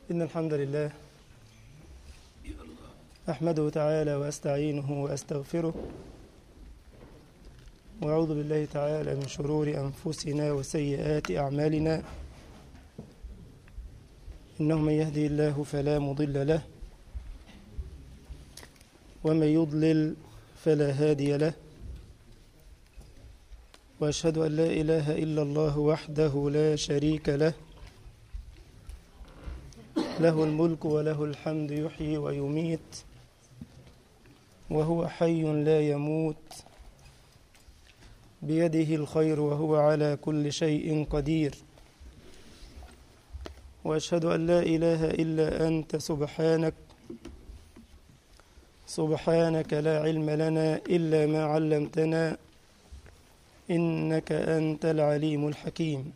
إن الحمد لله أحمده تعالى وأستعينه وأستغفره وأعوذ بالله تعالى من شرور أنفسنا وسيئات أعمالنا إنه من يهدي الله فلا مضل له ومن يضلل فلا هادي له وأشهد أن لا إله إلا الله وحده لا شريك له له الملك وله الحمد يحيي ويميت وهو حي لا يموت بيده الخير وهو على كل شيء قدير واشهد ان لا اله الا انت سبحانك سبحانك لا علم لنا الا ما علمتنا انك انت العليم الحكيم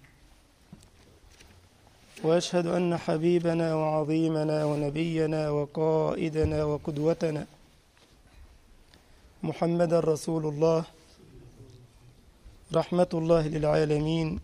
واشهد ان حبيبنا وعظيمنا ونبينا وقائدنا وقدوتنا محمدا رسول الله رحمه الله للعالمين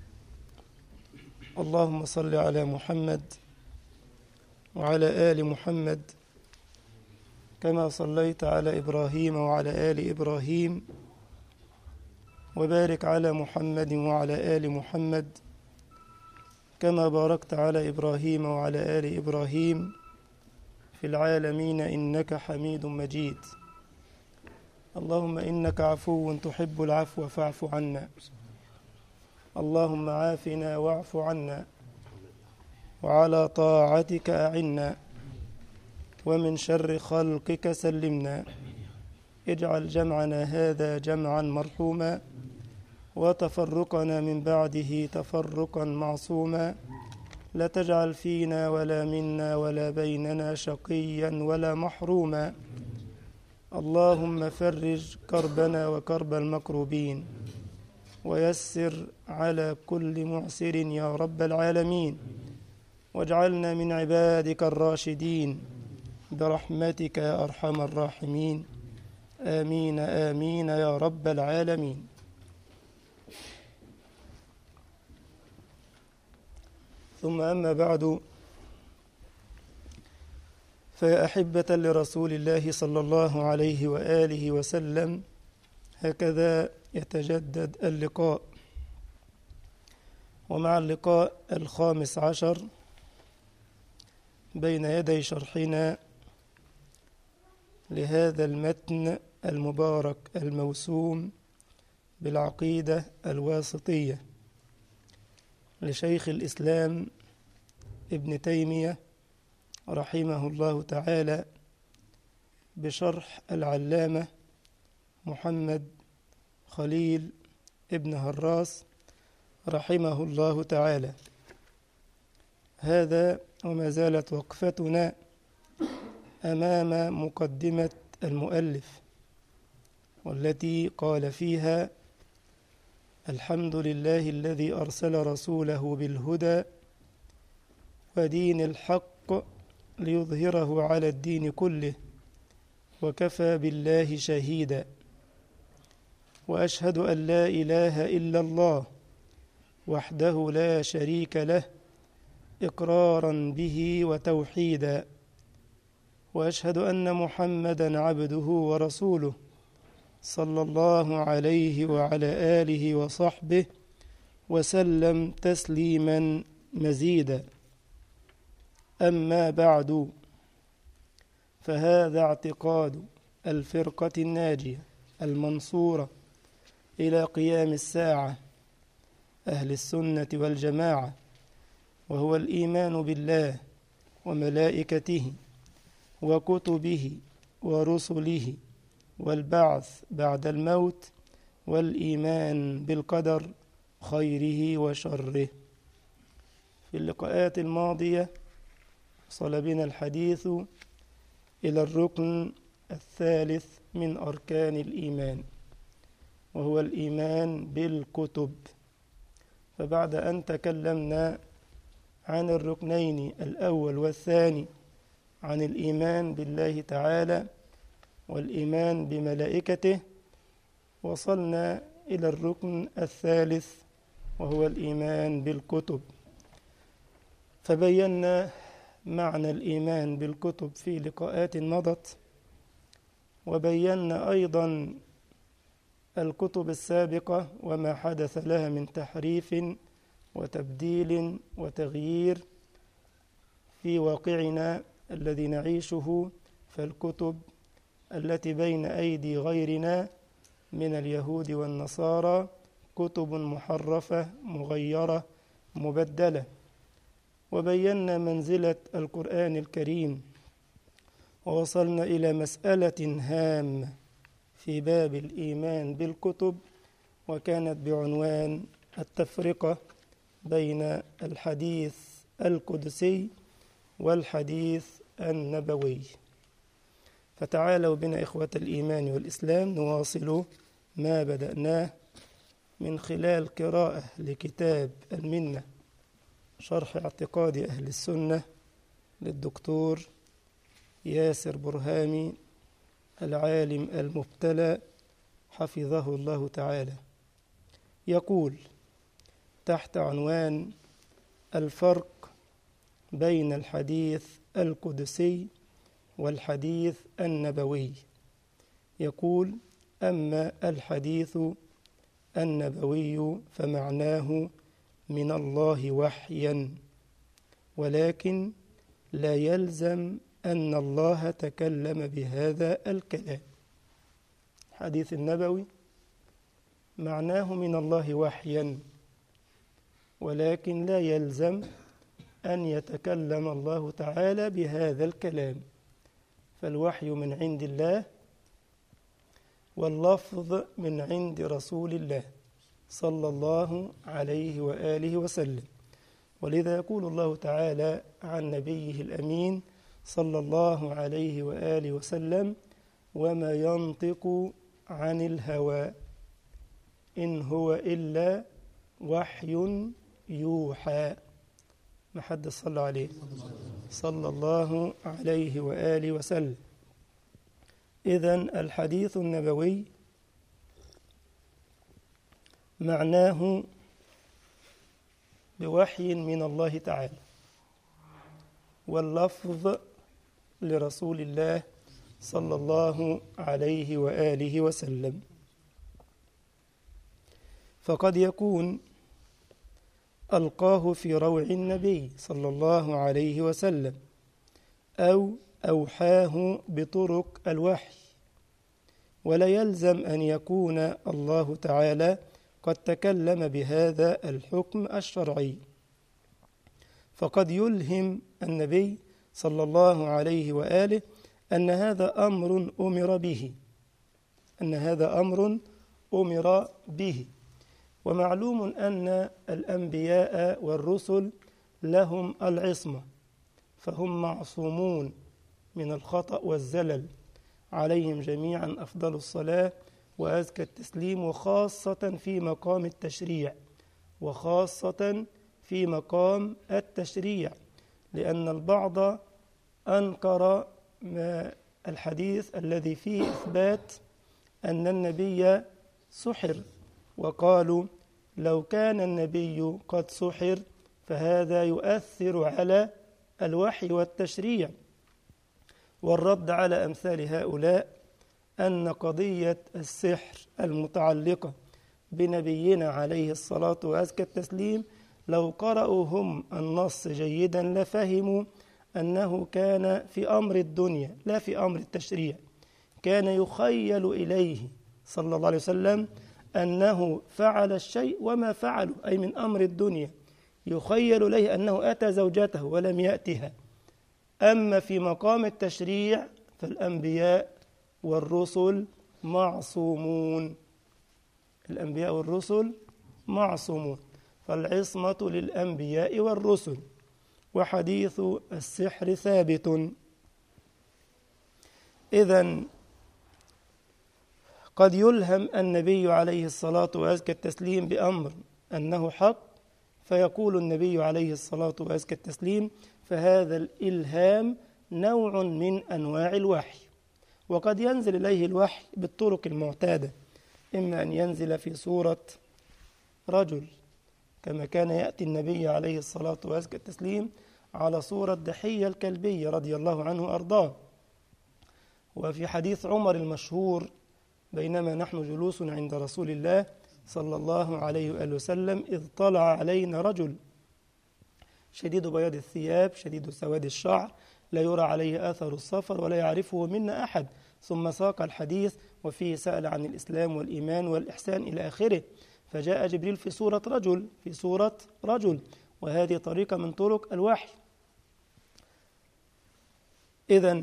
اللهم صل على محمد وعلى ال محمد كما صليت على ابراهيم وعلى ال ابراهيم وبارك على محمد وعلى ال محمد كما باركت على ابراهيم وعلى ال ابراهيم في العالمين انك حميد مجيد اللهم انك عفو تحب العفو فاعف عنا اللهم عافنا واعف عنا وعلى طاعتك اعنا ومن شر خلقك سلمنا اجعل جمعنا هذا جمعا مرحوما وتفرقنا من بعده تفرقا معصوما لا تجعل فينا ولا منا ولا بيننا شقيا ولا محروما اللهم فرج كربنا وكرب المكروبين ويسر على كل معسر يا رب العالمين واجعلنا من عبادك الراشدين برحمتك يا ارحم الراحمين امين امين يا رب العالمين ثم اما بعد فيا احبه لرسول الله صلى الله عليه واله وسلم هكذا يتجدد اللقاء ومع اللقاء الخامس عشر بين يدي شرحنا لهذا المتن المبارك الموسوم بالعقيدة الواسطية لشيخ الإسلام ابن تيمية رحمه الله تعالى بشرح العلامة محمد خليل ابن هراس رحمه الله تعالى هذا وما زالت وقفتنا امام مقدمه المؤلف والتي قال فيها الحمد لله الذي ارسل رسوله بالهدى ودين الحق ليظهره على الدين كله وكفى بالله شهيدا واشهد ان لا اله الا الله وحده لا شريك له اقرارا به وتوحيدا واشهد ان محمدا عبده ورسوله صلى الله عليه وعلى اله وصحبه وسلم تسليما مزيدا اما بعد فهذا اعتقاد الفرقه الناجيه المنصوره الى قيام الساعه اهل السنه والجماعه وهو الايمان بالله وملائكته وكتبه ورسله والبعث بعد الموت والايمان بالقدر خيره وشره في اللقاءات الماضيه وصل بنا الحديث الى الركن الثالث من اركان الايمان وهو الايمان بالكتب فبعد ان تكلمنا عن الركنين الاول والثاني عن الايمان بالله تعالى والايمان بملائكته وصلنا الى الركن الثالث وهو الايمان بالكتب فبينا معنى الإيمان بالكتب في لقاءات مضت وبينا أيضا الكتب السابقة وما حدث لها من تحريف وتبديل وتغيير في واقعنا الذي نعيشه فالكتب التي بين أيدي غيرنا من اليهود والنصارى كتب محرفة مغيرة مبدلة وبينا منزلة القرآن الكريم ووصلنا إلى مسألة هامة في باب الإيمان بالكتب وكانت بعنوان التفرقة بين الحديث القدسي والحديث النبوي فتعالوا بنا إخوة الإيمان والإسلام نواصل ما بدأناه من خلال قراءة لكتاب المنة شرح اعتقاد أهل السنة للدكتور ياسر برهامي العالم المبتلى حفظه الله تعالى يقول تحت عنوان الفرق بين الحديث القدسي والحديث النبوي يقول أما الحديث النبوي فمعناه من الله وحيا ولكن لا يلزم أن الله تكلم بهذا الكلام الحديث النبوي معناه من الله وحيا ولكن لا يلزم أن يتكلم الله تعالى بهذا الكلام فالوحي من عند الله واللفظ من عند رسول الله صلى الله عليه وآله وسلم ولذا يقول الله تعالى عن نبيه الأمين صلى الله عليه وآله وسلم وما ينطق عن الهوى إن هو إلا وحي يوحى ما حد صلى عليه صلى الله عليه وآله وسلم إذا الحديث النبوي معناه بوحي من الله تعالى واللفظ لرسول الله صلى الله عليه وآله وسلم فقد يكون ألقاه في روع النبي صلى الله عليه وسلم أو أوحاه بطرق الوحي ولا يلزم أن يكون الله تعالى قد تكلم بهذا الحكم الشرعي فقد يلهم النبي صلى الله عليه وآله أن هذا أمر أمر به أن هذا أمر أمر به ومعلوم أن الأنبياء والرسل لهم العصمة فهم معصومون من الخطأ والزلل عليهم جميعا أفضل الصلاة وأزكى التسليم وخاصة في مقام التشريع وخاصة في مقام التشريع لأن البعض أنكر ما الحديث الذي فيه إثبات أن النبي سحر وقالوا لو كان النبي قد سحر فهذا يؤثر على الوحي والتشريع والرد على أمثال هؤلاء أن قضية السحر المتعلقة بنبينا عليه الصلاة وأزكى التسليم لو قرأوا هم النص جيدا لفهموا أنه كان في أمر الدنيا لا في أمر التشريع كان يخيل إليه صلى الله عليه وسلم أنه فعل الشيء وما فعله أي من أمر الدنيا يخيل إليه أنه أتى زوجته ولم يأتها أما في مقام التشريع فالأنبياء والرسل معصومون الأنبياء والرسل معصومون فالعصمة للأنبياء والرسل وحديث السحر ثابت إذا قد يلهم النبي عليه الصلاة وأزكى التسليم بأمر أنه حق فيقول النبي عليه الصلاة وأزكى التسليم فهذا الإلهام نوع من أنواع الوحي وقد ينزل إليه الوحي بالطرق المعتادة إما أن ينزل في صورة رجل كما كان يأتي النبي عليه الصلاة وأزكى التسليم على صورة دحية الكلبية رضي الله عنه وأرضاه وفي حديث عمر المشهور بينما نحن جلوس عند رسول الله صلى الله عليه وآله وسلم إذ طلع علينا رجل شديد بياض الثياب شديد سواد الشعر لا يرى عليه آثر السفر ولا يعرفه منا أحد ثم ساق الحديث وفيه سأل عن الإسلام والإيمان والإحسان إلى آخره فجاء جبريل في صورة رجل في صورة رجل وهذه طريقة من طرق الوحي إذا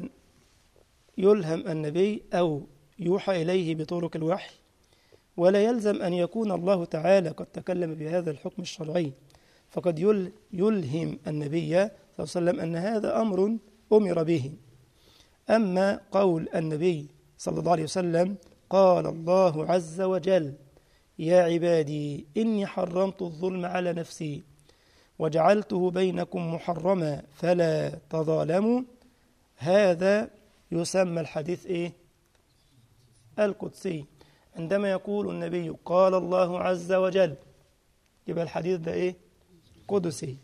يلهم النبي أو يوحى إليه بطرق الوحي ولا يلزم أن يكون الله تعالى قد تكلم بهذا الحكم الشرعي فقد يلهم النبي صلى الله عليه وسلم أن هذا أمر أمر به أما قول النبي صلى الله عليه وسلم قال الله عز وجل يا عبادي إني حرمت الظلم على نفسي وجعلته بينكم محرما فلا تظالموا هذا يسمى الحديث إيه؟ القدسي عندما يقول النبي قال الله عز وجل يبقى الحديث ده إيه؟ قدسي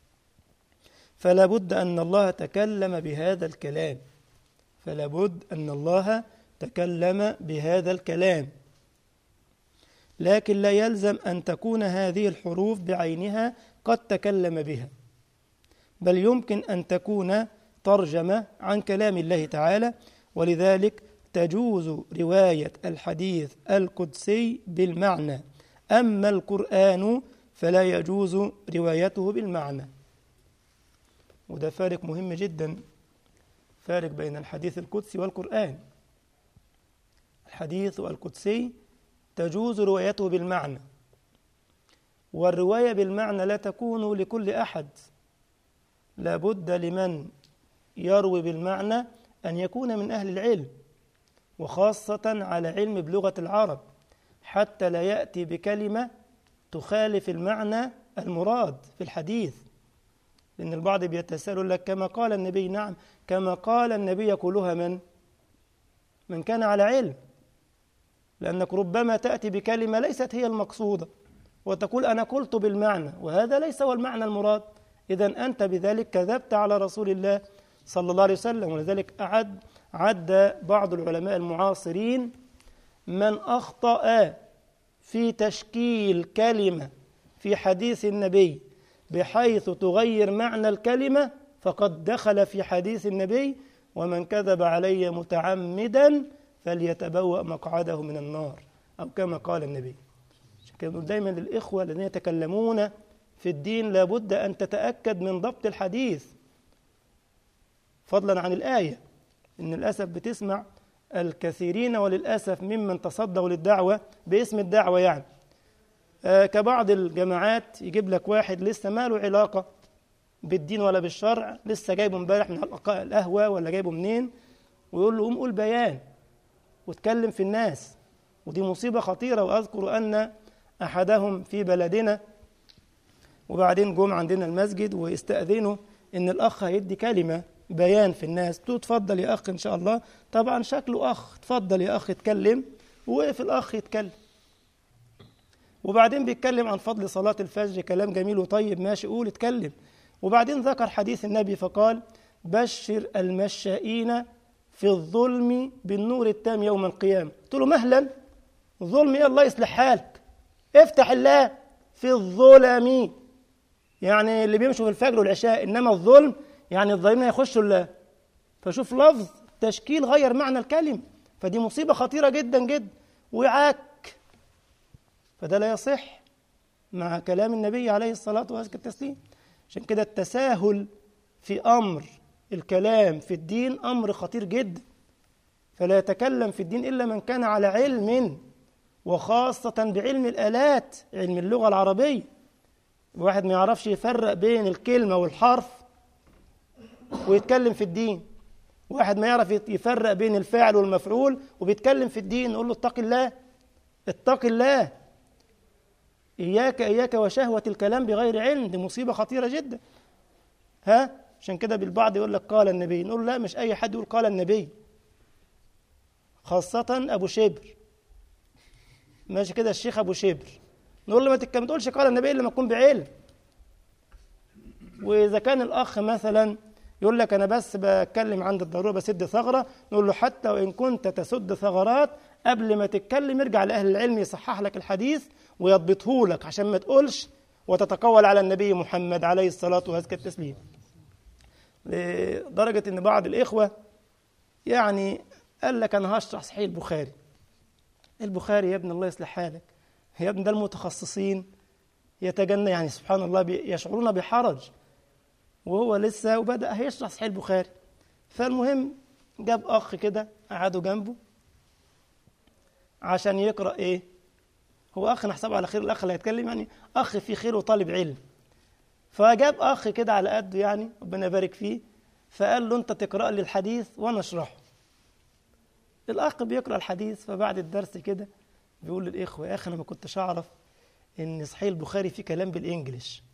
فلا بد أن الله تكلم بهذا الكلام فلا بد أن الله تكلم بهذا الكلام لكن لا يلزم أن تكون هذه الحروف بعينها قد تكلم بها بل يمكن أن تكون ترجمة عن كلام الله تعالى ولذلك تجوز رواية الحديث القدسي بالمعنى أما القرآن فلا يجوز روايته بالمعنى وده فارق مهم جدا فارق بين الحديث القدسي والقرآن الحديث القدسي تجوز روايته بالمعنى والرواية بالمعنى لا تكون لكل أحد لا بد لمن يروي بالمعنى أن يكون من أهل العلم وخاصة على علم بلغة العرب حتى لا يأتي بكلمة تخالف المعنى المراد في الحديث لأن البعض بيتساءل لك كما قال النبي نعم كما قال النبي يقولها من من كان على علم لأنك ربما تأتي بكلمة ليست هي المقصودة وتقول أنا قلت بالمعنى وهذا ليس هو المعنى المراد إذا أنت بذلك كذبت على رسول الله صلى الله عليه وسلم ولذلك أعد عد بعض العلماء المعاصرين من أخطأ في تشكيل كلمة في حديث النبي بحيث تغير معنى الكلمة فقد دخل في حديث النبي ومن كذب علي متعمدا فليتبوأ مقعده من النار أو كما قال النبي عشان كده دايما للإخوة الذين يتكلمون في الدين لابد أن تتأكد من ضبط الحديث فضلا عن الآية إن للأسف بتسمع الكثيرين وللأسف ممن تصدوا للدعوة باسم الدعوة يعني آه كبعض الجماعات يجيب لك واحد لسه ما له علاقة بالدين ولا بالشرع لسه جايبه امبارح من القهوة ولا جايبه منين ويقول له قوم قول بيان واتكلم في الناس ودي مصيبة خطيرة وأذكر أن أحدهم في بلدنا وبعدين جم عندنا المسجد واستأذنوا إن الأخ هيدي كلمة بيان في الناس تقول اتفضل يا أخ إن شاء الله طبعا شكله أخ اتفضل يا أخ اتكلم ووقف الأخ يتكلم وبعدين بيتكلم عن فضل صلاة الفجر كلام جميل وطيب ماشي قول اتكلم وبعدين ذكر حديث النبي فقال بشر المشائين في الظلم بالنور التام يوم القيامة قلت له مهلا ظلم يا الله يصلح حالك افتح الله في الظلم يعني اللي بيمشوا في الفجر والعشاء إنما الظلم يعني الظالمين يخشوا الله فشوف لفظ تشكيل غير معنى الكلمة فدي مصيبة خطيرة جدا جدا وعاك فده لا يصح مع كلام النبي عليه الصلاة والتسليم عشان كده التساهل في أمر الكلام في الدين أمر خطير جدا فلا يتكلم في الدين إلا من كان على علم وخاصة بعلم الآلات علم اللغة العربية واحد ما يعرفش يفرق بين الكلمة والحرف ويتكلم في الدين واحد ما يعرف يفرق بين الفاعل والمفعول وبيتكلم في الدين نقول له اتق الله اتق الله إياك إياك وشهوة الكلام بغير علم دي مصيبة خطيرة جدا ها عشان كده بالبعض يقول لك قال النبي نقول لا مش أي حد يقول قال النبي خاصة أبو شبر ماشي كده الشيخ أبو شبر نقول له ما تقولش قال النبي إلا ما تكون بعلم وإذا كان الأخ مثلا يقول لك أنا بس بتكلم عند الضرورة بسد ثغرة نقول له حتى وإن كنت تسد ثغرات قبل ما تتكلم ارجع لأهل العلم يصحح لك الحديث ويضبطه لك عشان ما تقولش وتتقول على النبي محمد عليه الصلاة وأزكى التسليم لدرجة إن بعض الإخوة يعني قال لك أنا هشرح صحيح البخاري البخاري يا ابن الله يصلح حالك يا ابن ده المتخصصين يتجنى يعني سبحان الله يشعرون بحرج وهو لسه وبدأ هيشرح صحيح البخاري فالمهم جاب أخ كده قعدوا جنبه عشان يقرأ إيه هو أخ نحسبه على خير الأخ اللي هيتكلم يعني أخ في خير وطالب علم فجاب أخ كده على قده يعني ربنا يبارك فيه فقال له أنت تقرأ لي الحديث وأنا أشرحه الأخ بيقرأ الحديث فبعد الدرس كده بيقول للإخوة يا أخي أنا ما كنتش أعرف إن صحيح البخاري فيه كلام بالإنجليش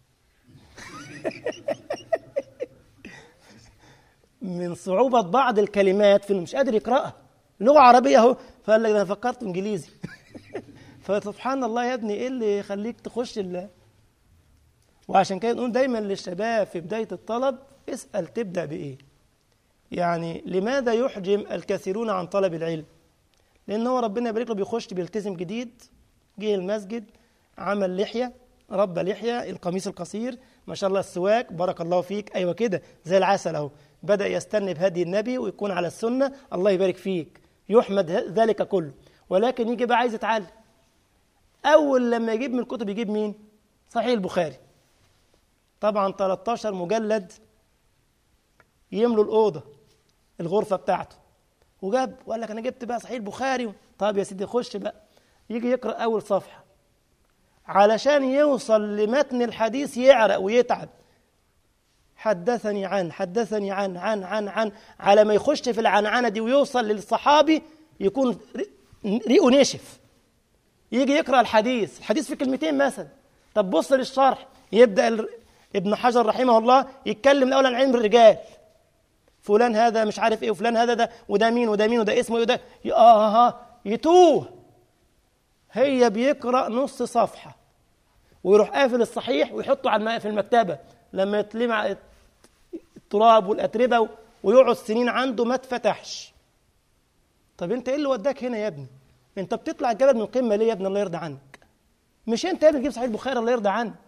من صعوبة بعض الكلمات في مش قادر يقرأها لغة عربية أهو فقال لك أنا فكرت إنجليزي فسبحان الله يا ابني إيه اللي يخليك تخش الله وعشان كده نقول دايما للشباب في بداية الطلب اسأل تبدأ بإيه يعني لماذا يحجم الكثيرون عن طلب العلم لأن هو ربنا يبارك له بيخش بيلتزم جديد جه المسجد عمل لحية ربى لحية القميص القصير ما شاء الله السواك بارك الله فيك أيوة كده زي العسل أهو بدأ يستنى بهدي النبي ويكون على السنة الله يبارك فيك يحمد ذلك كله ولكن يجي بقى عايز يتعلم أول لما يجيب من الكتب يجيب مين؟ صحيح البخاري طبعا 13 مجلد يملوا الأوضة الغرفة بتاعته وجاب وقال لك أنا جبت بقى صحيح البخاري طب يا سيدي خش بقى يجي يقرأ أول صفحة علشان يوصل لمتن الحديث يعرق ويتعب حدثني عن حدثني عن عن عن عن على ما يخش في العنعنة دي ويوصل للصحابي يكون ريقه نشف يجي يقرأ الحديث الحديث في كلمتين مثلا طب بص للشرح يبدأ ابن حجر رحمه الله يتكلم الأول عن علم الرجال فلان هذا مش عارف ايه وفلان هذا ده وده مين وده مين وده اسمه ايه وده اه اه يتوه هي بيقرأ نص صفحة ويروح قافل الصحيح ويحطه على في المكتبة لما يتلمع التراب والأتربة ويقعد سنين عنده ما اتفتحش طب انت ايه اللي وداك هنا يا ابني انت بتطلع الجبل من القمة ليه يا ابني الله يرضى عنك مش انت يا ابني تجيب صحيح البخاري الله يرضى عنك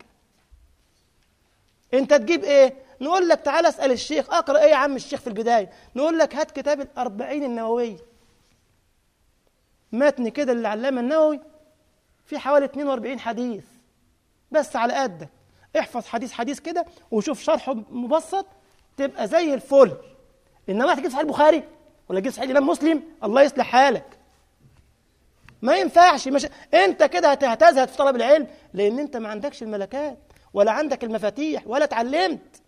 انت تجيب ايه نقول لك تعالى اسال الشيخ اقرا ايه يا عم الشيخ في البدايه نقول لك هات كتاب الأربعين النوويه متن كده للعلامه النووي في حوالي 42 حديث بس على قدك احفظ حديث حديث كده وشوف شرحه مبسط تبقى زي الفل انما هتجيب صحيح البخاري ولا تجيب صحيح الامام مسلم الله يصلح حالك ما ينفعش مش انت كده هتزهد في طلب العلم لان انت ما عندكش الملكات ولا عندك المفاتيح ولا اتعلمت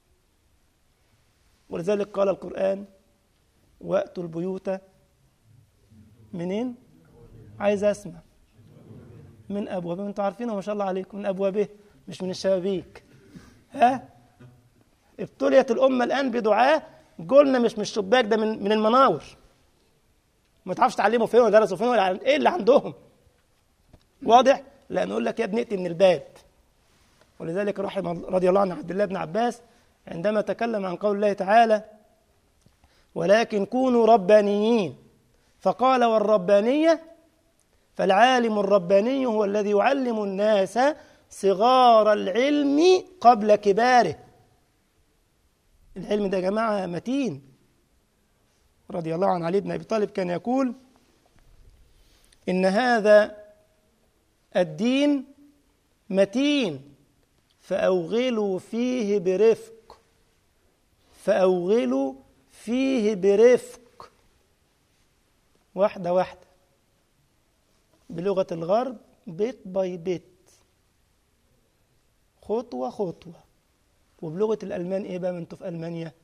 ولذلك قال القرآن وأتوا البيوت منين؟ عايز أسمع من أبوابه أنتوا عارفينه ما شاء الله عليكم من أبوابه مش من الشبابيك ها؟ ابتليت الأمة الآن بدعاء قلنا مش من الشباك ده من من المناور ما تعرفش تعلموا فين ولا درسوا فين ولا ايه اللي عندهم واضح؟ لا نقول لك يا ابني ائتي من الباب ولذلك رحم رضي الله عن عبد الله بن عباس عندما تكلم عن قول الله تعالى ولكن كونوا ربانيين فقال والربانية فالعالم الرباني هو الذي يعلم الناس صغار العلم قبل كباره العلم ده يا جماعة متين رضي الله عن علي بن أبي طالب كان يقول إن هذا الدين متين فأوغلوا فيه برفق فأوغلوا فيه برفق واحدة واحدة بلغة الغرب بيت باي بيت خطوة خطوة وبلغة الألمان إيه بقى من انتوا في ألمانيا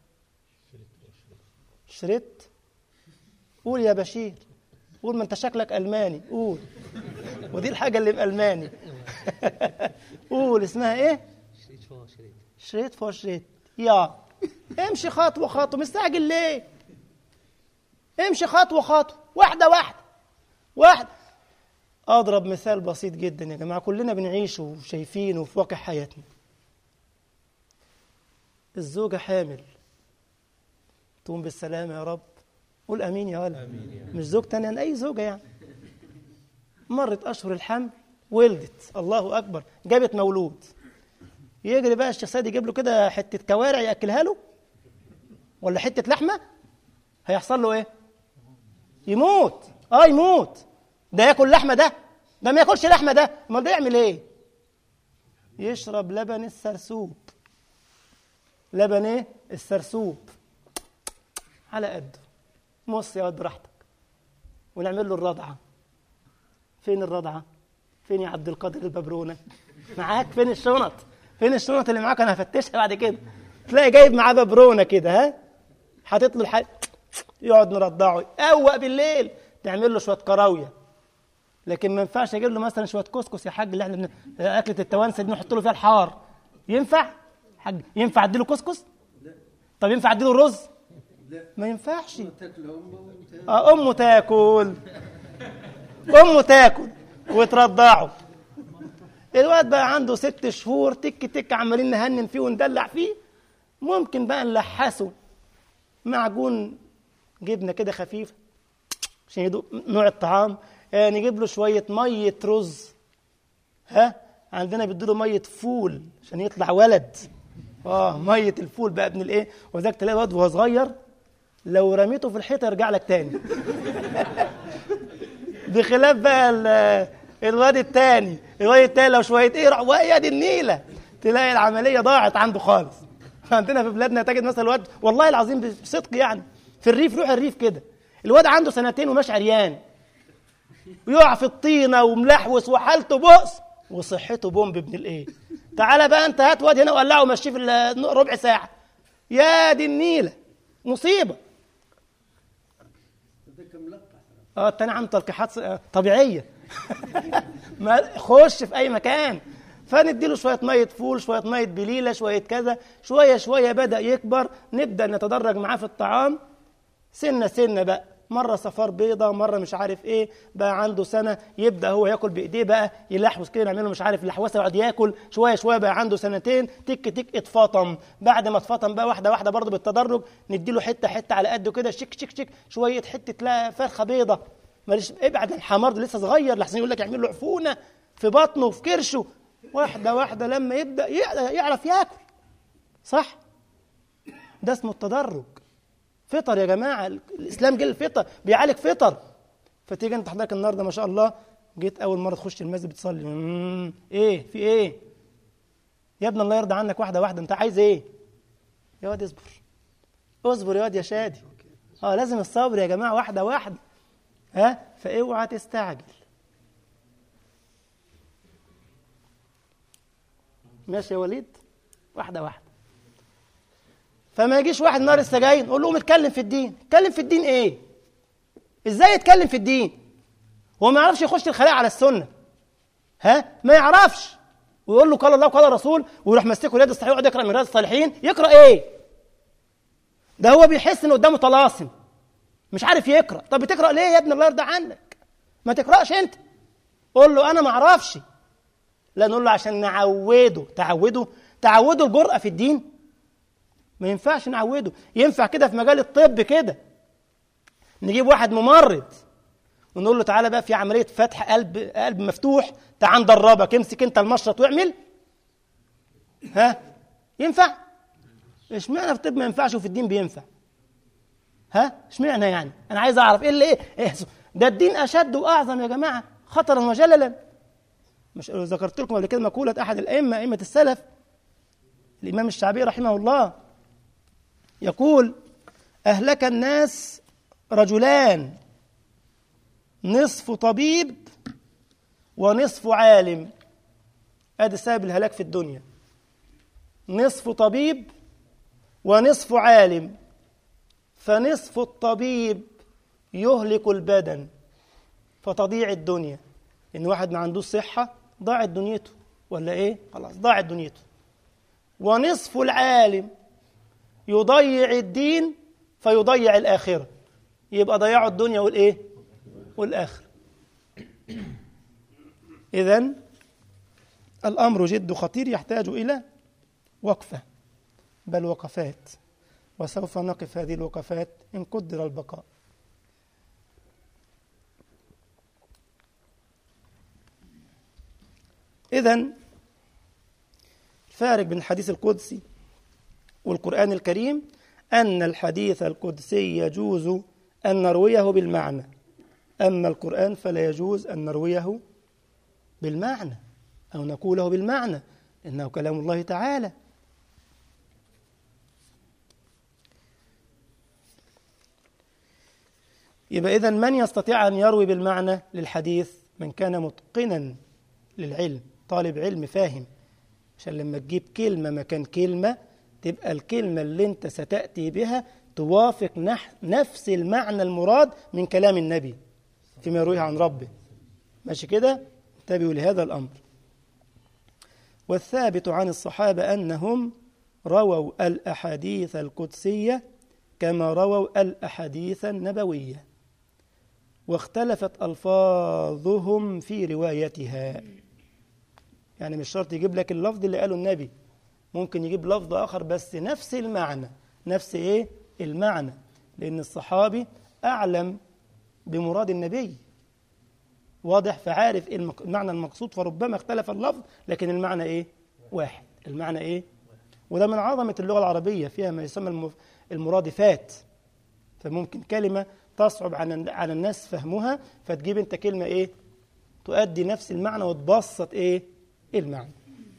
شريت قول يا بشير قول ما انت شكلك ألماني قول ودي الحاجة اللي بألماني قول اسمها ايه شريط فور شريط شريط فور شريط يا امشي خطوة خطوة مستعجل ليه امشي خطوة خطوة واحدة واحدة واحدة أضرب مثال بسيط جدا يا جماعة كلنا بنعيشه وشايفينه في واقع حياتنا الزوجة حامل تقوم بالسلامة يا رب قول أمين يا ولد مش زوج تاني أي زوجة يعني مرت أشهر الحمل ولدت الله أكبر جابت مولود يجري بقى الشيخ سيد يجيب له كده حتة كوارع يأكلها له ولا حتة لحمة هيحصل له إيه؟ يموت اه يموت ده ياكل لحمه ده ده ما ياكلش لحمه ده امال ده يعمل ايه يشرب لبن السرسوب لبن ايه السرسوب على قده مص يا واد براحتك ونعمل له الرضعه فين الرضعه فين يا عبد القادر الببرونه معاك فين الشنط فين الشنط اللي معاك انا هفتشها بعد كده تلاقي جايب معاه ببرونه كده ها حاطط له الحاجه يقعد نرضعه قوق بالليل تعمل له شويه كراويه لكن ما ينفعش اجيب له مثلا شويه كسكس يا حاج اللي احنا بن... اكله التوانسه دي نحط له فيها الحار ينفع حاج ينفع اديله كسكس طب ينفع اديله رز ما ينفعش اه امه تاكل امه تاكل وترضعه الواد بقى عنده ست شهور تك تك عمالين نهنن فيه وندلع فيه ممكن بقى نلحسه معجون جبنه كده خفيفه عشان يدوق نوع الطعام آه نجيب له شويه ميه رز ها عندنا بيدوا ميه فول عشان يطلع ولد اه ميه الفول بقى ابن الايه وذاك تلاقي الواد وهو صغير لو رميته في الحيطه يرجع لك تاني بخلاف بقى الواد التاني الواد التاني لو شويه ايه راح يا دي النيله تلاقي العمليه ضاعت عنده خالص عندنا في بلادنا تجد مثلا الواد والله العظيم بصدق يعني في الريف روح الريف كده الواد عنده سنتين ومش عريان ويقع في الطينه وملحوس وحالته بؤس وصحته بومب ابن الايه تعالى بقى انت هات واد هنا وقلعه ومشيه في ربع ساعه يا دي النيله مصيبه اه التاني عنده تلقيحات طبيعيه ما خش في اي مكان فنديله شويه ميه فول شويه ميه بليله شويه كذا شويه شويه بدا يكبر نبدا نتدرج معاه في الطعام سنه سنه بقى مره صفار بيضه مره مش عارف ايه بقى عنده سنه يبدا هو ياكل بايديه بقى يلحوس كده نعمل له مش عارف لحوسه يقعد ياكل شويه شويه بقى عنده سنتين تك تك اتفطم بعد ما اتفطم بقى واحده واحده برضه بالتدرج نديله حته حته على قده كده شك شك شك شويه حته لا فرخه بيضه ماليش ابعد الحمار ده لسه صغير لحسن يقول لك يعمل له عفونه في بطنه وفي كرشه واحده واحده لما يبدا يعرف ياكل صح ده اسمه التدرج فطر يا جماعه الاسلام جه الفطر بيعالج فطر فتيجي انت حضرتك النهارده ما شاء الله جيت اول مره تخش المسجد بتصلي مم. ايه في ايه يا ابن الله يرضى عنك واحده واحده انت عايز ايه يا واد اصبر اصبر يا واد يا شادي اه لازم الصبر يا جماعه واحده واحده ها فاوعى تستعجل ماشي يا وليد واحده واحده فما يجيش واحد نار السجاين نقول لهم اتكلم في الدين اتكلم في الدين ايه ازاي يتكلم في الدين هو ما يعرفش يخش الخلاء على السنه ها ما يعرفش ويقول له قال الله وقال الرسول ويروح ماسكه اليد الصحيح ويقعد يقرا من رياض الصالحين يقرا ايه ده هو بيحس ان قدامه طلاسم مش عارف يقرا طب بتقرا ليه يا ابن الله يرضى عنك ما تقراش انت قول له انا ما اعرفش لا نقول له عشان نعوده تعوده تعوده الجرأة في الدين ما ينفعش نعوده ينفع كده في مجال الطب كده نجيب واحد ممرض ونقول له تعالى بقى في عملية فتح قلب قلب مفتوح تعال ندربك امسك انت المشرط واعمل ها ينفع اشمعنى في الطب ما ينفعش وفي الدين بينفع ها اشمعنى يعني انا عايز اعرف ايه اللي ايه, إيه ده الدين اشد واعظم يا جماعه خطرا وجللا مش ذكرت لكم قبل كده مقوله احد الائمه ائمه السلف الامام الشعبي رحمه الله يقول اهلك الناس رجلان نصف طبيب ونصف عالم ادي سبب الهلاك في الدنيا نصف طبيب ونصف عالم فنصف الطبيب يهلك البدن فتضيع الدنيا ان واحد ما عندوش صحه ضاعت دنيته ولا ايه خلاص ضاعت دنيته ونصف العالم يضيع الدين فيضيع الاخره يبقى ضيعوا الدنيا والايه والاخره اذا الامر جد خطير يحتاج الى وقفه بل وقفات وسوف نقف هذه الوقفات إن قدر البقاء إذا الفارق بين الحديث القدسي والقرآن الكريم أن الحديث القدسي يجوز أن نرويه بالمعنى أما القرآن فلا يجوز أن نرويه بالمعنى أو نقوله بالمعنى إنه كلام الله تعالى يبقى إذا من يستطيع أن يروي بالمعنى للحديث من كان متقنا للعلم طالب علم فاهم عشان لما تجيب كلمة مكان كلمة تبقى الكلمة اللي أنت ستأتي بها توافق نفس المعنى المراد من كلام النبي فيما يرويه عن ربه ماشي كده انتبهوا لهذا الأمر والثابت عن الصحابة أنهم رووا الأحاديث القدسية كما رووا الأحاديث النبوية واختلفت ألفاظهم في روايتها يعني مش شرط يجيب لك اللفظ اللي قاله النبي ممكن يجيب لفظ آخر بس نفس المعنى نفس إيه المعنى لأن الصحابي أعلم بمراد النبي واضح فعارف المعنى المقصود فربما اختلف اللفظ لكن المعنى إيه واحد المعنى إيه وده من عظمة اللغة العربية فيها ما يسمى المرادفات فممكن كلمة تصعب على الناس فهمها فتجيب انت كلمة ايه تؤدي نفس المعنى وتبسط ايه المعنى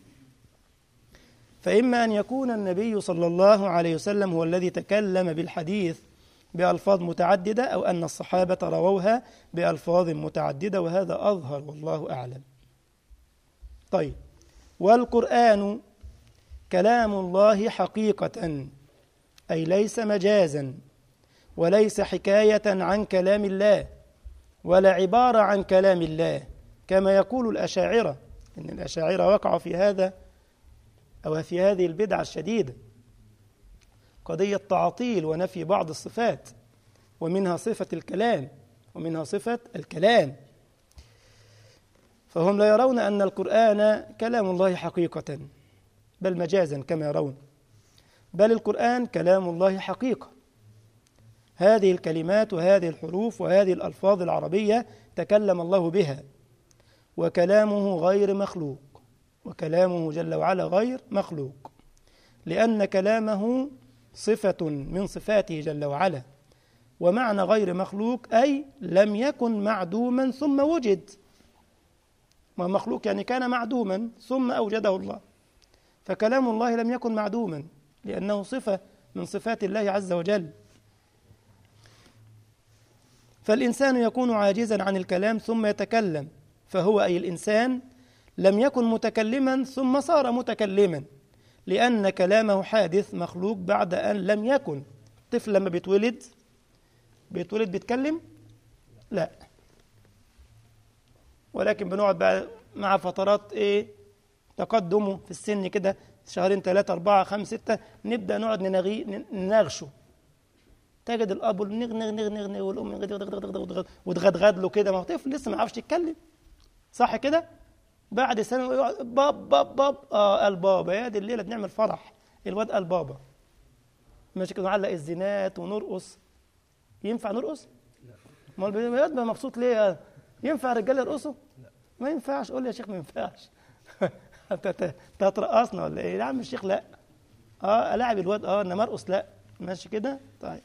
فإما أن يكون النبي صلى الله عليه وسلم هو الذي تكلم بالحديث بألفاظ متعددة أو أن الصحابة رووها بألفاظ متعددة وهذا أظهر والله أعلم طيب والقرآن كلام الله حقيقة أي ليس مجازا وليس حكاية عن كلام الله ولا عبارة عن كلام الله كما يقول الأشاعرة إن الأشاعرة وقعوا في هذا أو في هذه البدعة الشديدة قضية تعطيل ونفي بعض الصفات ومنها صفة الكلام ومنها صفة الكلام فهم لا يرون أن القرآن كلام الله حقيقة بل مجازا كما يرون بل القرآن كلام الله حقيقة هذه الكلمات وهذه الحروف وهذه الألفاظ العربية تكلم الله بها وكلامه غير مخلوق وكلامه جل وعلا غير مخلوق لأن كلامه صفة من صفاته جل وعلا ومعنى غير مخلوق أي لم يكن معدوما ثم وجد ما مخلوق يعني كان معدوما ثم أوجده الله فكلام الله لم يكن معدوما لأنه صفة من صفات الله عز وجل فالإنسان يكون عاجزا عن الكلام ثم يتكلم فهو أي الإنسان لم يكن متكلما ثم صار متكلما لأن كلامه حادث مخلوق بعد أن لم يكن طفل لما بيتولد بيتولد بيتكلم لا ولكن بنقعد بقى مع فترات ايه تقدمه في السن كده شهرين ثلاثة أربعة خمسة ستة نبدأ نقعد ننغي نناغشه تجد الأب نغ نغ نغ نغ نغ والأم وتغدغد له كده ما هو طفل لسه ما يعرفش يتكلم صح كده؟ بعد سنة يقعد باب باب باب اه قال بابا يا دي الليلة بنعمل فرح الواد قال بابا ماشي كده نعلق الزينات ونرقص ينفع نرقص؟ ما الواد بقى مبسوط ليه؟ ينفع الرجاله يرقصوا؟ ما ينفعش قول لي يا شيخ ما ينفعش انت هترقصنا ولا ايه؟ يا عم الشيخ لا اه الاعب الواد اه انما ارقص لا ماشي كده؟ طيب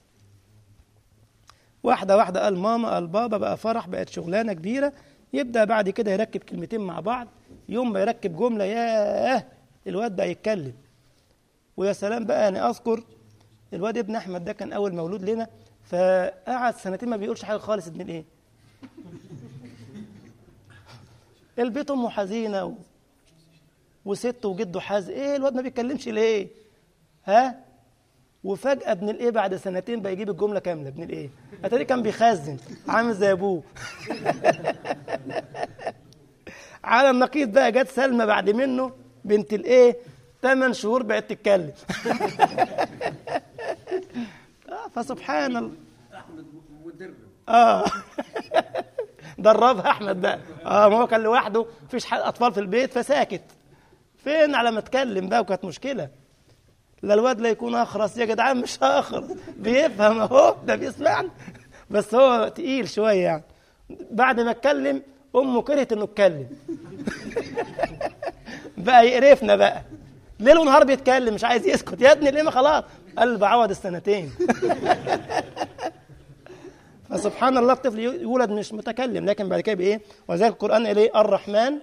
واحدة واحدة قال ماما قال بابا بقى فرح بقت شغلانة كبيرة يبدأ بعد كده يركب كلمتين مع بعض يوم ما يركب جملة ياه الواد بقى يتكلم ويا سلام بقى أنا أذكر الواد ابن أحمد ده كان أول مولود لنا فقعد سنتين ما بيقولش حاجة خالص ابن الإيه البيت أمه حزينة و... وست وجده حاز إيه الواد ما بيتكلمش ليه ها وفجأة ابن الإيه بعد سنتين بقى يجيب الجملة كاملة ابن الإيه أتاري كان بيخزن عامل زي أبوه على النقيض بقى جت سلمى بعد منه بنت الإيه ثمان شهور بقت تتكلم آه فسبحان الله احمد مدرب اه دربها احمد بقى اه ما هو كان لوحده مفيش حد اطفال في البيت فساكت فين على ما اتكلم بقى وكانت مشكله لا الواد لا يكون اخرس يا جدعان مش اخرس بيفهم اهو ده بيسمعني بس هو تقيل شويه يعني بعد ما اتكلم امه كرهت انه اتكلم بقى يقرفنا بقى ليل ونهار بيتكلم مش عايز يسكت يا ابني ليه ما خلاص قال بعوض السنتين فسبحان الله الطفل يولد مش متكلم لكن بعد كده بايه وذلك القران قال ايه الرحمن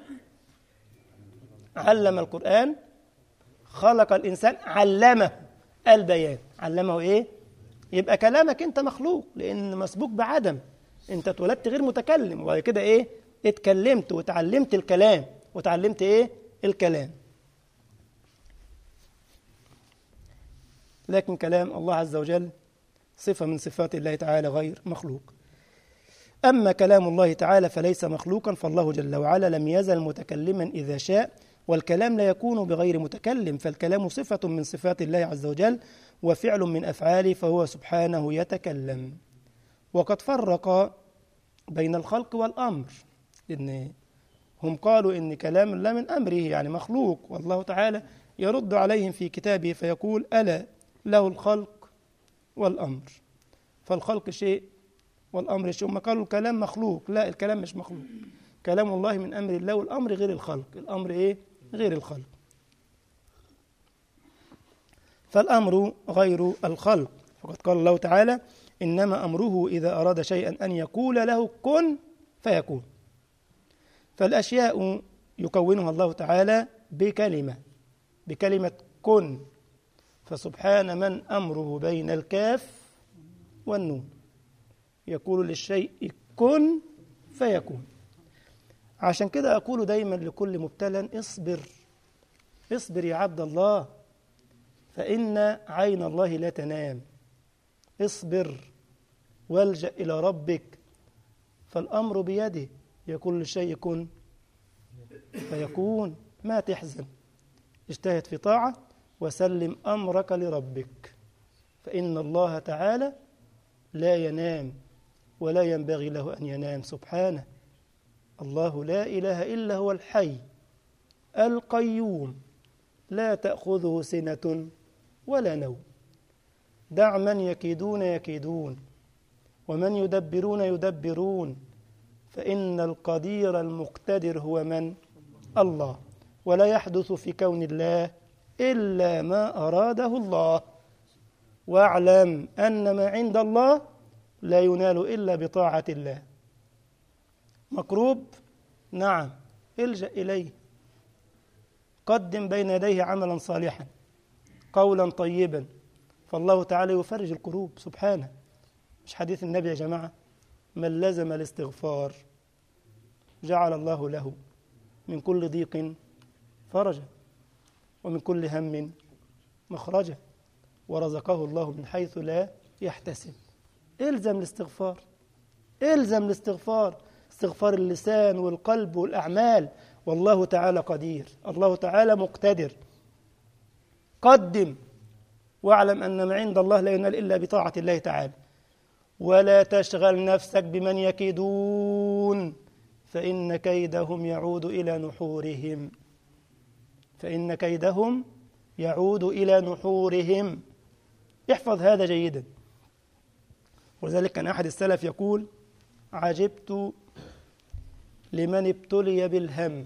علم القران خلق الانسان علمه البيان علمه ايه يبقى كلامك انت مخلوق لان مسبوق بعدم انت اتولدت غير متكلم وبعد كده ايه اتكلمت وتعلمت الكلام وتعلمت ايه الكلام لكن كلام الله عز وجل صفة من صفات الله تعالى غير مخلوق أما كلام الله تعالى فليس مخلوقا فالله جل وعلا لم يزل متكلما إذا شاء والكلام لا يكون بغير متكلم فالكلام صفة من صفات الله عز وجل وفعل من أفعاله فهو سبحانه يتكلم وقد فرق بين الخلق والأمر إن هم قالوا إن كلام الله من أمره يعني مخلوق والله تعالى يرد عليهم في كتابه فيقول ألا له الخلق والأمر فالخلق شيء والأمر شيء هم قالوا الكلام مخلوق لا الكلام مش مخلوق كلام الله من أمر الله والأمر غير الخلق الأمر إيه غير الخلق فالأمر غير الخلق فقد قال الله تعالى إنما أمره إذا أراد شيئا أن يقول له كن فيكون فالأشياء يكونها الله تعالى بكلمة بكلمة كن فسبحان من أمره بين الكاف والنون يقول للشيء كن فيكون عشان كده أقول دايما لكل مبتلى اصبر اصبر يا عبد الله فإن عين الله لا تنام اصبر والجأ إلى ربك فالأمر بيده يقول للشيء كن فيكون ما تحزن اجتهد في طاعة وسلم أمرك لربك فإن الله تعالى لا ينام ولا ينبغي له أن ينام سبحانه الله لا إله إلا هو الحي القيوم لا تأخذه سنة ولا نوم دع من يكيدون يكيدون ومن يدبرون يدبرون فإن القدير المقتدر هو من؟ الله ولا يحدث في كون الله إلا ما أراده الله واعلم أن ما عند الله لا ينال إلا بطاعة الله مكروب نعم الجأ إليه قدم بين يديه عملا صالحا قولا طيبا فالله تعالى يفرج الكروب سبحانه مش حديث النبي يا جماعة من لزم الاستغفار جعل الله له من كل ضيق فرجا ومن كل هم مخرجا ورزقه الله من حيث لا يحتسب الزم الاستغفار الزم الاستغفار استغفار اللسان والقلب والأعمال والله تعالى قدير الله تعالى مقتدر قدم واعلم أن ما عند الله لا ينال إلا بطاعة الله تعالى ولا تشغل نفسك بمن يكيدون فإن كيدهم يعود إلى نحورهم فإن كيدهم يعود إلى نحورهم احفظ هذا جيدا وذلك كان أحد السلف يقول عجبت لمن ابتلي بالهم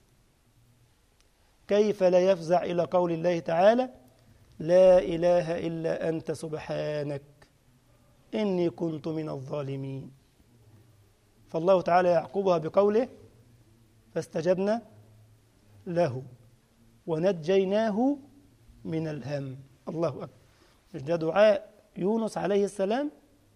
كيف لا يفزع إلى قول الله تعالى لا إله إلا أنت سبحانك إني كنت من الظالمين فالله تعالى يعقبها بقوله فاستجبنا له ونجيناه من الهم الله أكبر مش ده دعاء يونس عليه السلام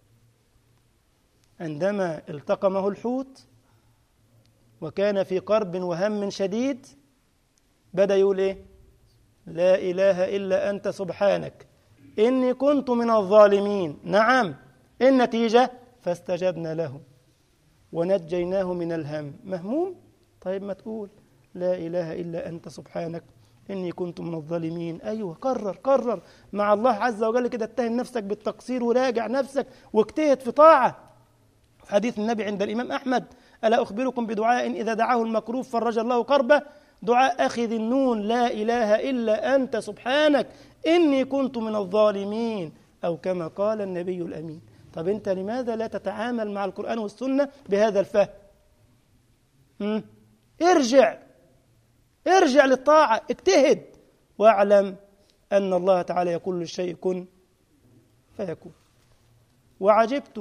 عندما التقمه الحوت وكان في قرب وهم شديد بدأ يقول إيه لا إله إلا أنت سبحانك إني كنت من الظالمين نعم النتيجة فاستجبنا له ونجيناه من الهم مهموم طيب ما تقول لا إله إلا أنت سبحانك إني كنت من الظالمين أيوة قرر قرر مع الله عز وجل كده اتهم نفسك بالتقصير وراجع نفسك واجتهد في طاعة حديث النبي عند الإمام أحمد ألا أخبركم بدعاء إذا دعاه المكروب فرج الله كربه دعاء أخي ذي النون لا إله إلا أنت سبحانك إني كنت من الظالمين أو كما قال النبي الأمين طب أنت لماذا لا تتعامل مع القرآن والسنة بهذا الفهم هم؟ ارجع ارجع للطاعة اجتهد واعلم أن الله تعالى يقول للشيء كن فيكون وعجبت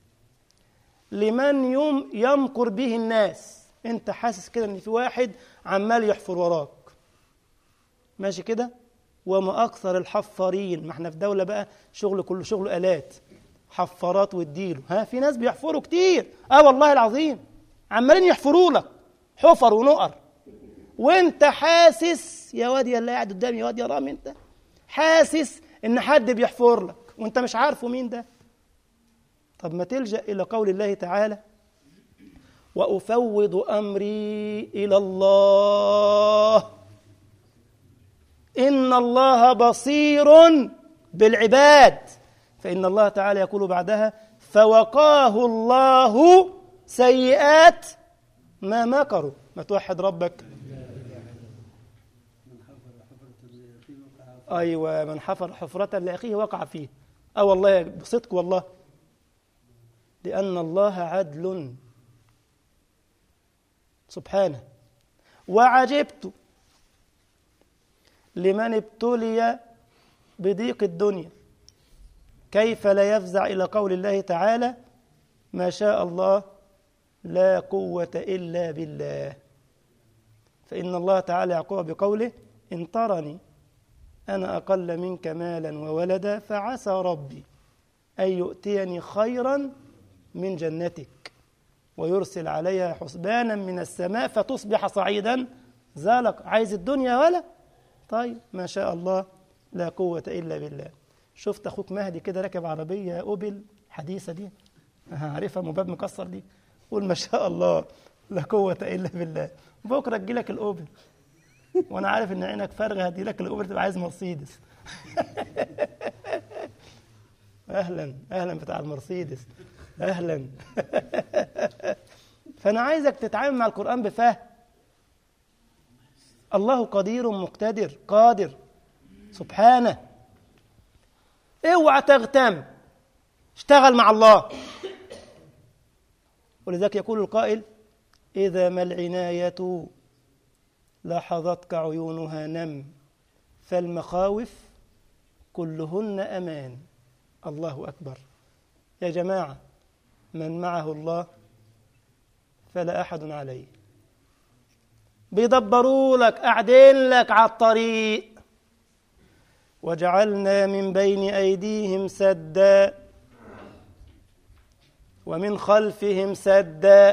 لمن يم يمكر به الناس انت حاسس كده ان في واحد عمال يحفر وراك ماشي كده وما اكثر الحفارين ما احنا في دوله بقى شغل كله شغل الات حفارات واديله ها في ناس بيحفروا كتير اه والله العظيم عمالين يحفروا لك حفر ونقر وانت حاسس يا واد يا اللي قاعد قدامي يا واد يا رامي انت حاسس ان حد بيحفر لك وانت مش عارفه مين ده طب ما تلجأ إلى قول الله تعالى وأفوض أمري إلى الله إن الله بصير بالعباد فإن الله تعالى يقول بعدها فوقاه الله سيئات ما مكروا ما توحد ربك أيوة من حفر حفرة لأخيه وقع فيه أه والله بصدق والله لأن الله عدل سبحانه وعجبت لمن ابتلي بضيق الدنيا كيف لا يفزع إلى قول الله تعالى ما شاء الله لا قوة إلا بالله فإن الله تعالى يقول بقوله إن ترني أنا أقل منك مالا وولدا فعسى ربي أن يؤتيني خيرا من جنتك ويرسل عليها حسبانا من السماء فتصبح صعيدا زالق عايز الدنيا ولا طيب ما شاء الله لا قوة إلا بالله شفت أخوك مهدي كده راكب عربية أوبل حديثة دي عارفها مباب مكسر دي قول ما شاء الله لا قوة إلا بالله بكرة تجيلك الأوبل وأنا عارف إن عينك فارغة هديلك الأوبل تبقى عايز مرسيدس أهلا أهلا بتاع المرسيدس اهلا فانا عايزك تتعامل مع القران بفهم الله قدير مقتدر قادر سبحانه اوعى تغتم اشتغل مع الله ولذلك يقول القائل اذا ما العنايه لاحظتك عيونها نم فالمخاوف كلهن امان الله اكبر يا جماعه من معه الله فلا أحد عليه بيدبروا لك قاعدين لك على الطريق وجعلنا من بين أيديهم سدا ومن خلفهم سدا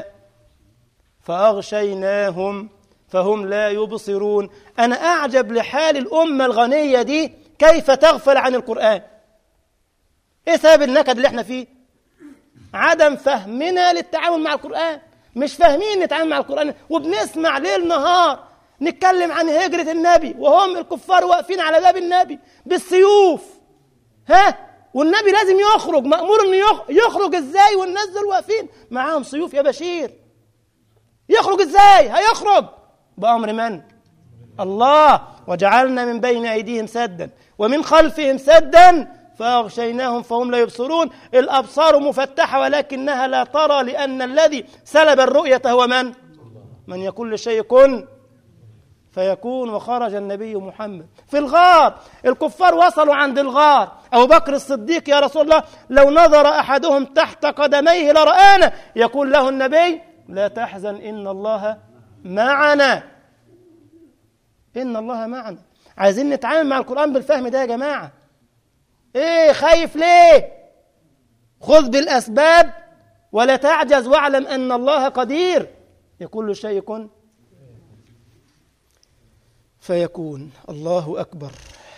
فأغشيناهم فهم لا يبصرون أنا أعجب لحال الأمة الغنية دي كيف تغفل عن القرآن إيه سبب النكد اللي احنا فيه عدم فهمنا للتعامل مع القرآن مش فاهمين نتعامل مع القرآن وبنسمع ليل نهار نتكلم عن هجرة النبي وهم الكفار واقفين على باب النبي بالسيوف ها والنبي لازم يخرج مأمور انه يخرج ازاي والناس دول واقفين معاهم سيوف يا بشير يخرج ازاي هيخرج بأمر من الله وجعلنا من بين أيديهم سدا ومن خلفهم سدا فأغشيناهم فهم لا يبصرون الأبصار مفتحة ولكنها لا ترى لأن الذي سلب الرؤية هو من؟ من يقول لشيء كن فيكون وخرج النبي محمد في الغار الكفار وصلوا عند الغار أبو بكر الصديق يا رسول الله لو نظر أحدهم تحت قدميه لرآنا يقول له النبي لا تحزن إن الله معنا إن الله معنا عايزين نتعامل مع القرآن بالفهم ده يا جماعة ايه خايف ليه خذ بالاسباب ولا تعجز واعلم ان الله قدير يقول له شيء كن فيكون الله اكبر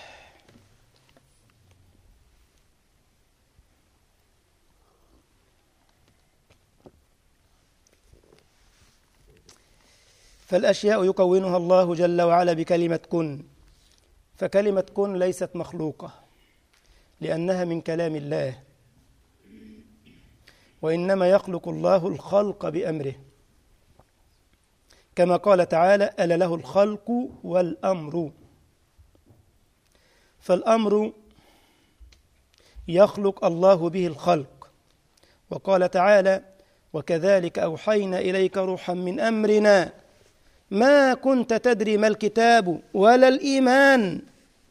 فالاشياء يكونها الله جل وعلا بكلمه كن فكلمه كن ليست مخلوقه لأنها من كلام الله وإنما يخلق الله الخلق بأمره كما قال تعالى ألا له الخلق والأمر فالأمر يخلق الله به الخلق وقال تعالى وكذلك أوحينا إليك روحا من أمرنا ما كنت تدري ما الكتاب ولا الإيمان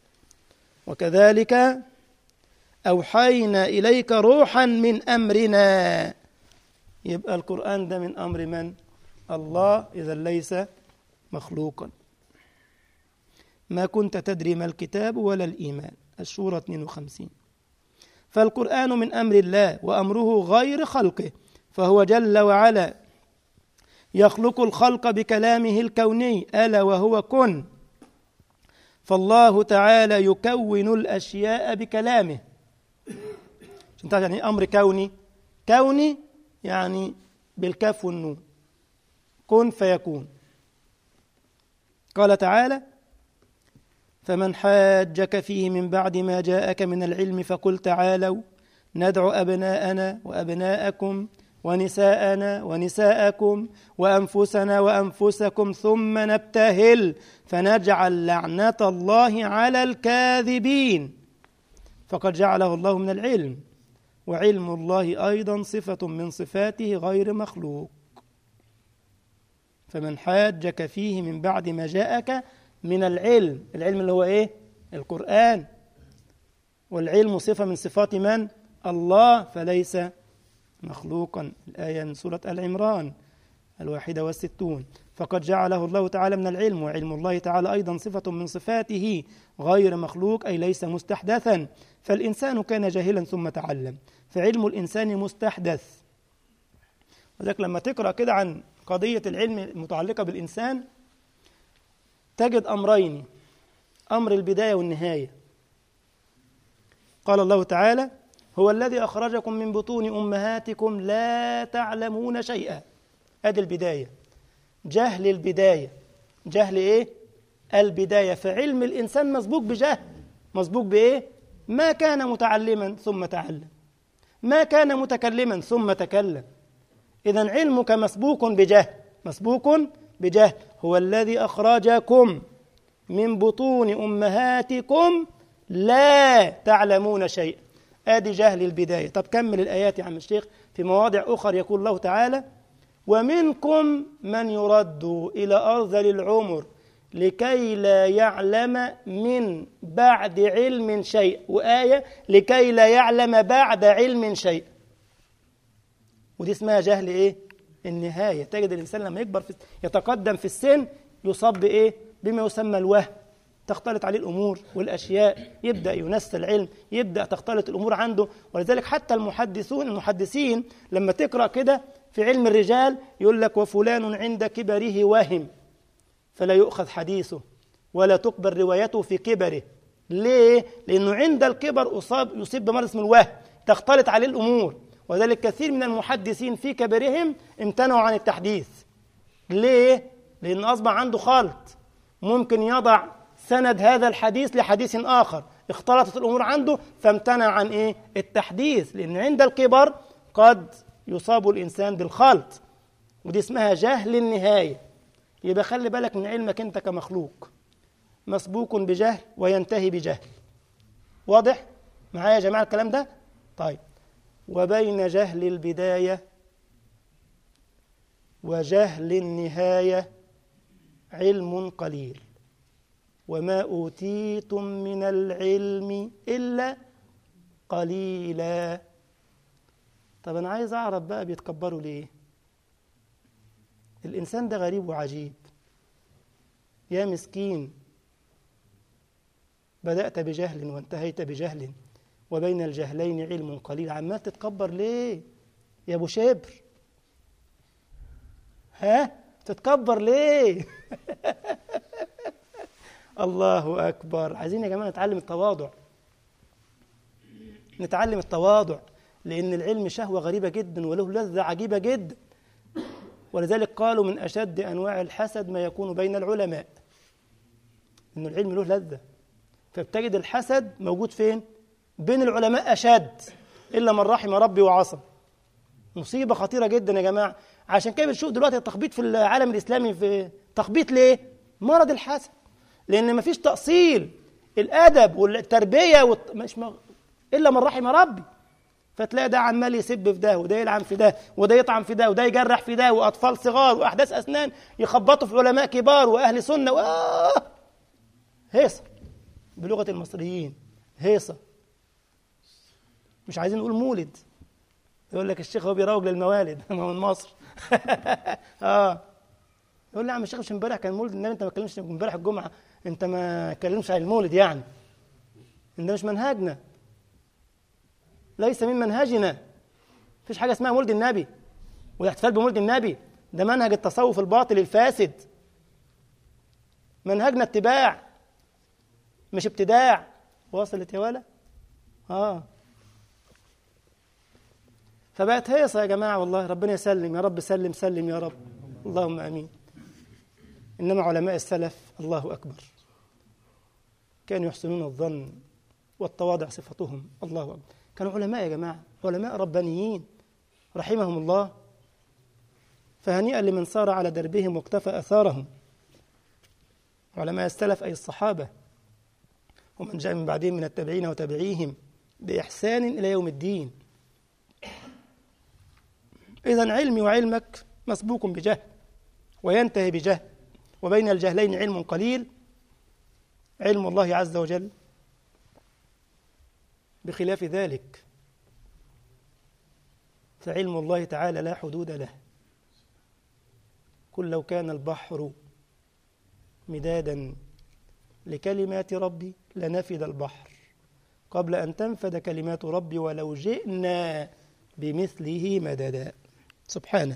وكذلك أوحينا إليك روحا من أمرنا يبقى القرآن ده من أمر من؟ الله إذا ليس مخلوقا ما كنت تدري ما الكتاب ولا الإيمان الشورى 52 فالقرآن من أمر الله وأمره غير خلقه فهو جل وعلا يخلق الخلق بكلامه الكوني ألا وهو كن فالله تعالى يكون الأشياء بكلامه عشان تعرف يعني أمر كوني كوني يعني بالكاف والنون كن فيكون قال تعالى فمن حاجك فيه من بعد ما جاءك من العلم فقل تعالوا ندعو أبناءنا وأبناءكم ونساءنا ونساءكم وأنفسنا وأنفسكم ثم نبتهل فنجعل لعنة الله على الكاذبين فقد جعله الله من العلم وعلم الله أيضا صفة من صفاته غير مخلوق فمن حاجك فيه من بعد ما جاءك من العلم العلم اللي هو ايه القرآن والعلم صفة من صفات من الله فليس مخلوقا الآية من سورة العمران الواحدة والستون فقد جعله الله تعالى من العلم وعلم الله تعالى أيضا صفة من صفاته غير مخلوق أي ليس مستحدثا فالإنسان كان جاهلا ثم تعلم فعلم الإنسان مستحدث وذلك لما تقرأ كده عن قضية العلم المتعلقة بالإنسان تجد أمرين أمر البداية والنهاية قال الله تعالى هو الذي أخرجكم من بطون أمهاتكم لا تعلمون شيئا أدي البداية جهل البداية جهل إيه؟ البداية فعلم الإنسان مسبوق بجهل مسبوق بإيه؟ ما كان متعلما ثم تعلم ما كان متكلما ثم تكلم إذا علمك مسبوق بجهل مسبوق بجهل هو الذي أخرجكم من بطون أمهاتكم لا تعلمون شيئا آدي جهل البداية طب كمل الآيات يا عم الشيخ في مواضع أخرى يقول الله تعالى ومنكم من يرد إلى أرذل العمر لكي لا يعلم من بعد علم شيء وآية لكي لا يعلم بعد علم شيء ودي اسمها جهل إيه؟ النهاية تجد الإنسان لما يكبر في يتقدم في السن يصاب بإيه؟ بما يسمى الوهم تختلط عليه الأمور والأشياء يبدأ ينسى العلم يبدأ تختلط الأمور عنده ولذلك حتى المحدثون المحدثين لما تقرأ كده في علم الرجال يقول لك وفلان عند كبره واهم فلا يؤخذ حديثه ولا تقبل روايته في كبره ليه؟ لأنه عند الكبر أصاب يصيب بمرض اسمه الوهم تختلط عليه الأمور وذلك كثير من المحدثين في كبرهم امتنعوا عن التحديث ليه؟ لأن أصبح عنده خلط ممكن يضع سند هذا الحديث لحديث آخر اختلطت الأمور عنده فامتنع عن إيه؟ التحديث لأن عند الكبر قد يصاب الإنسان بالخلط ودي اسمها جهل النهاية يبقى خلي بالك من علمك أنت كمخلوق مسبوق بجهل وينتهي بجهل واضح؟ معايا يا جماعة الكلام ده؟ طيب وبين جهل البداية وجهل النهاية علم قليل وما أوتيتم من العلم إلا قليلا طب أنا عايز أعرف بقى بيتكبروا ليه الإنسان ده غريب وعجيب يا مسكين بدأت بجهل وانتهيت بجهل وبين الجهلين علم قليل عمال تتكبر ليه يا ابو شبر ها تتكبر ليه الله اكبر عايزين يا جماعه نتعلم التواضع نتعلم التواضع لان العلم شهوه غريبه جدا وله لذه عجيبه جدا ولذلك قالوا من اشد انواع الحسد ما يكون بين العلماء ان العلم له لذه فبتجد الحسد موجود فين بين العلماء أشد إلا من رحم ربي وعصى مصيبة خطيرة جدا يا جماعة عشان كده بنشوف دلوقتي التخبيط في العالم الإسلامي في تخبيط ليه مرض الحسد لان مفيش تاصيل الادب والتربيه والت... مش مغ... الا من رحم ربي فتلاقي ده عمال يسب في ده وده يلعن في ده وده يطعن في ده وده يجرح في ده واطفال صغار واحداث اسنان يخبطوا في علماء كبار واهل سنه و... آه! هيصه بلغه المصريين هيصه مش عايزين نقول مولد يقول لك الشيخ هو بيروج للموالد ما هو من مصر اه يقول لي يا عم الشيخ مش امبارح كان مولد النبي انت ما اتكلمتش امبارح الجمعه انت ما اتكلمتش عن المولد يعني ده مش منهجنا ليس من منهجنا مفيش حاجه اسمها مولد النبي والاحتفال بمولد النبي ده منهج التصوف الباطل الفاسد منهجنا اتباع مش ابتداع وصلت يا ولا اه فبقت هيصة يا جماعة والله ربنا يسلم يا رب سلم سلم يا رب اللهم امين انما علماء السلف الله اكبر كانوا يحسنون الظن والتواضع صفتهم الله اكبر كانوا علماء يا جماعه علماء ربانيين رحمهم الله فهنيئا لمن سار على دربهم واقتفى اثارهم علماء السلف اي الصحابه ومن جاء من بعدهم من التابعين وتابعيهم باحسان الى يوم الدين اذا علمي وعلمك مسبوق بجهل وينتهي بجهل وبين الجهلين علم قليل علم الله عز وجل بخلاف ذلك فعلم الله تعالى لا حدود له قل لو كان البحر مدادا لكلمات ربي لنفد البحر قبل أن تنفد كلمات ربي ولو جئنا بمثله مددا سبحانه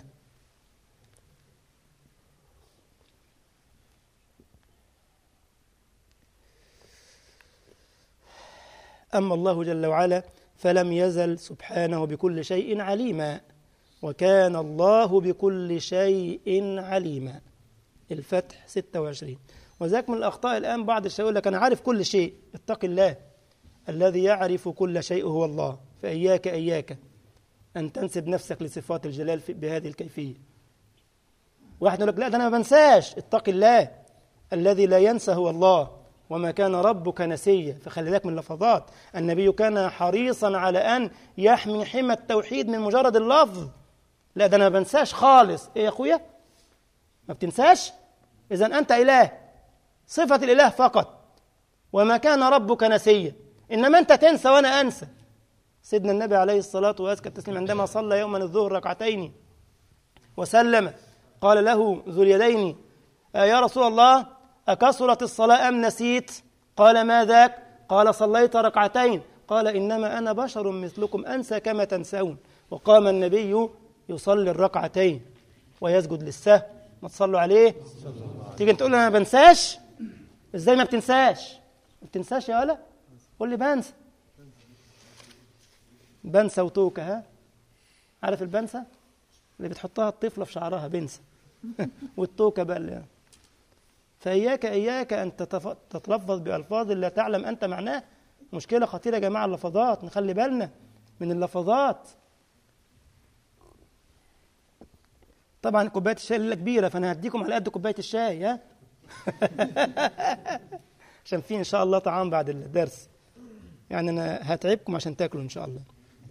أما الله جل وعلا فلم يزل سبحانه بكل شيء عليما وكان الله بكل شيء عليما الفتح 26 وذاك من الأخطاء الآن بعض الشيء يقول لك أنا عارف كل شيء اتق الله الذي يعرف كل شيء هو الله فإياك إياك أن تنسب نفسك لصفات الجلال بهذه الكيفية واحد يقول لك لا ده أنا ما بنساش اتق الله الذي لا ينسى هو الله وما كان ربك نسيا فخلي بالك من اللفظات النبي كان حريصا على أن يحمي حمى التوحيد من مجرد اللفظ لا ده أنا ما بنساش خالص إيه يا أخويا ما بتنساش إذا أنت إله صفة الإله فقط وما كان ربك نسيا إنما أنت تنسى وأنا أنسى سيدنا النبي عليه الصلاة وأزكى التسليم عندما صلى يوما الظهر ركعتين وسلم قال له ذو اليدين آه يا رسول الله أكثرت الصلاة أم نسيت قال ما ذاك قال صليت ركعتين قال إنما أنا بشر مثلكم أنسى كما تنسون وقام النبي يصلي الركعتين ويسجد للسهو ما تصلوا عليه تيجي تقول انا ما بنساش ازاي ما بتنساش ما بتنساش يا ولا قول لي بنسى بنسى وتوكة ها عارف البنسى اللي بتحطها الطفلة في شعرها بنسى والتوكة بقى اللي فإياك إياك أن تتف... تتلفظ بألفاظ لا تعلم أنت معناه مشكلة خطيرة يا جماعة اللفظات نخلي بالنا من اللفظات طبعا كوبايه الشاي ليله كبيره فانا هديكم على قد كوبايه الشاي ها عشان في ان شاء الله طعام بعد الدرس يعني انا هتعبكم عشان تاكلوا ان شاء الله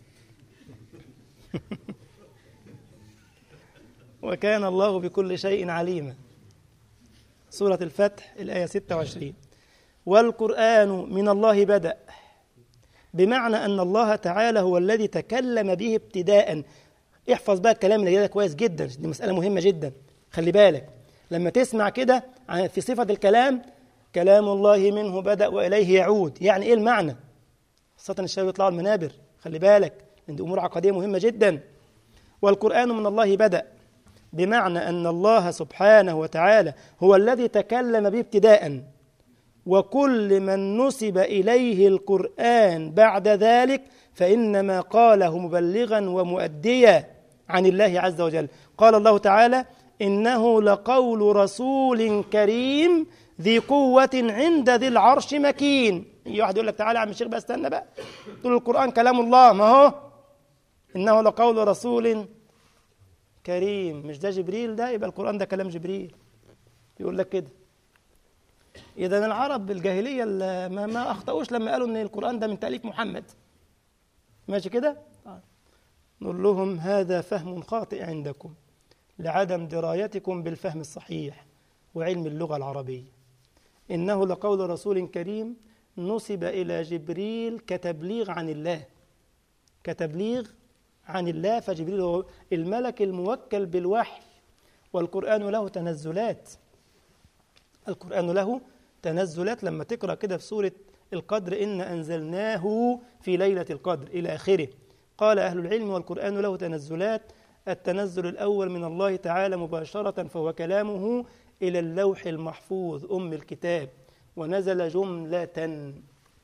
وكان الله بكل شيء عليما سورة الفتح الآية 26 والقرآن من الله بدأ بمعنى أن الله تعالى هو الذي تكلم به ابتداء احفظ بقى الكلام اللي ده كويس جدا دي مسألة مهمة جدا خلي بالك لما تسمع كده في صفة الكلام كلام الله منه بدأ وإليه يعود يعني إيه المعنى خاصة الشباب يطلعوا المنابر خلي بالك لأن دي أمور عقدية مهمة جدا والقرآن من الله بدأ بمعنى أن الله سبحانه وتعالى هو الذي تكلم به ابتداء وكل من نسب إليه القرآن بعد ذلك فإنما قاله مبلغا ومؤديا عن الله عز وجل قال الله تعالى إنه لقول رسول كريم ذي قوة عند ذي العرش مكين يجي واحد يقول لك تعالى يا عم الشيخ بقى استنى بقى تقول القرآن كلام الله ما هو إنه لقول رسول كريم مش ده جبريل ده يبقى القرآن ده كلام جبريل يقول لك كده إذا العرب الجاهلية اللي ما, ما أخطأوش لما قالوا إن القرآن ده من تأليف محمد ماشي كده؟ نقول لهم هذا فهم خاطئ عندكم لعدم درايتكم بالفهم الصحيح وعلم اللغة العربية إنه لقول رسول كريم نسب إلى جبريل كتبليغ عن الله كتبليغ عن الله فجبريل هو الملك الموكل بالوحي والقرآن له تنزلات القرآن له تنزلات لما تقرأ كده في سورة القدر إن أنزلناه في ليلة القدر إلى آخره قال أهل العلم والقرآن له تنزلات التنزل الأول من الله تعالى مباشرة فهو كلامه إلى اللوح المحفوظ أم الكتاب ونزل جملة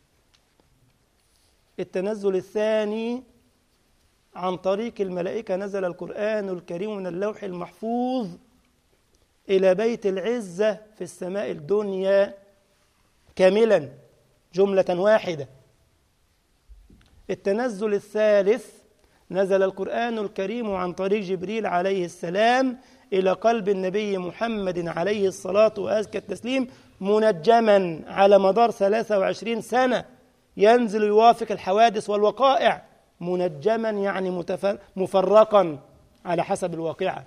التنزل الثاني عن طريق الملائكة نزل القرآن الكريم من اللوح المحفوظ إلى بيت العزة في السماء الدنيا كاملا جملة واحدة التنزل الثالث نزل القرآن الكريم عن طريق جبريل عليه السلام إلى قلب النبي محمد عليه الصلاة وأزكى التسليم منجما على مدار 23 سنة ينزل يوافق الحوادث والوقائع منجما يعني مفرقا على حسب الواقعة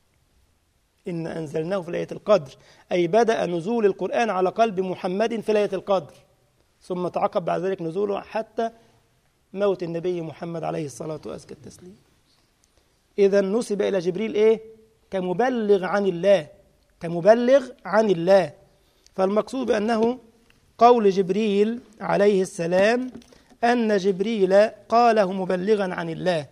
إن أنزلناه في ليلة القدر أي بدأ نزول القرآن على قلب محمد في ليلة القدر ثم تعقب بعد ذلك نزوله حتى موت النبي محمد عليه الصلاة وأزكى التسليم إذا نسب إلى جبريل إيه؟ كمبلغ عن الله كمبلغ عن الله فالمقصود بأنه قول جبريل عليه السلام أن جبريل قاله مبلغا عن الله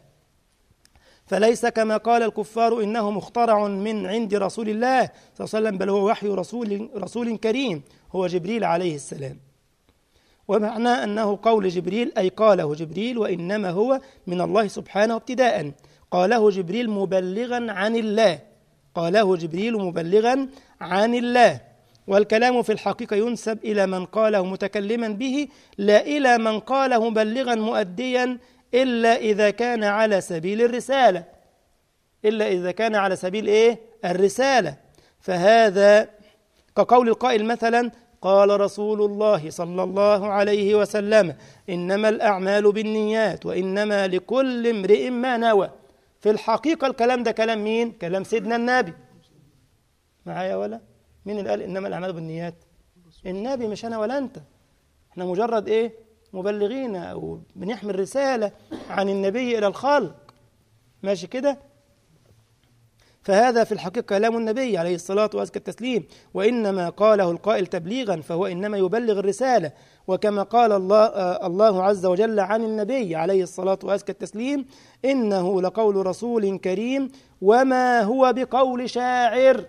فليس كما قال الكفار إنه مخترع من عند رسول الله صلى الله عليه وسلم بل هو وحي رسول, رسول كريم هو جبريل عليه السلام ومعنى أنه قول جبريل أي قاله جبريل وإنما هو من الله سبحانه ابتداء قاله جبريل مبلغا عن الله قاله جبريل مبلغا عن الله والكلام في الحقيقة ينسب إلى من قاله متكلما به لا إلى من قاله مبلغا مؤديا إلا إذا كان على سبيل الرسالة إلا إذا كان على سبيل إيه؟ الرسالة فهذا كقول القائل مثلا قال رسول الله صلى الله عليه وسلم إنما الأعمال بالنيات وإنما لكل امرئ ما نوى في الحقيقة الكلام ده كلام مين؟ كلام سيدنا النبي معايا ولا؟ مين اللي قال إنما الأعمال بالنيات؟ النبي مش أنا ولا أنت احنا مجرد إيه؟ مبلغين أو بنحمل رسالة عن النبي إلى الخلق ماشي كده؟ فهذا في الحقيقة كلام النبي عليه الصلاة وأزكى التسليم وإنما قاله القائل تبليغا فهو إنما يبلغ الرسالة وكما قال الله, آه الله عز وجل عن النبي عليه الصلاة وأزكى التسليم إنه لقول رسول كريم وما هو بقول شاعر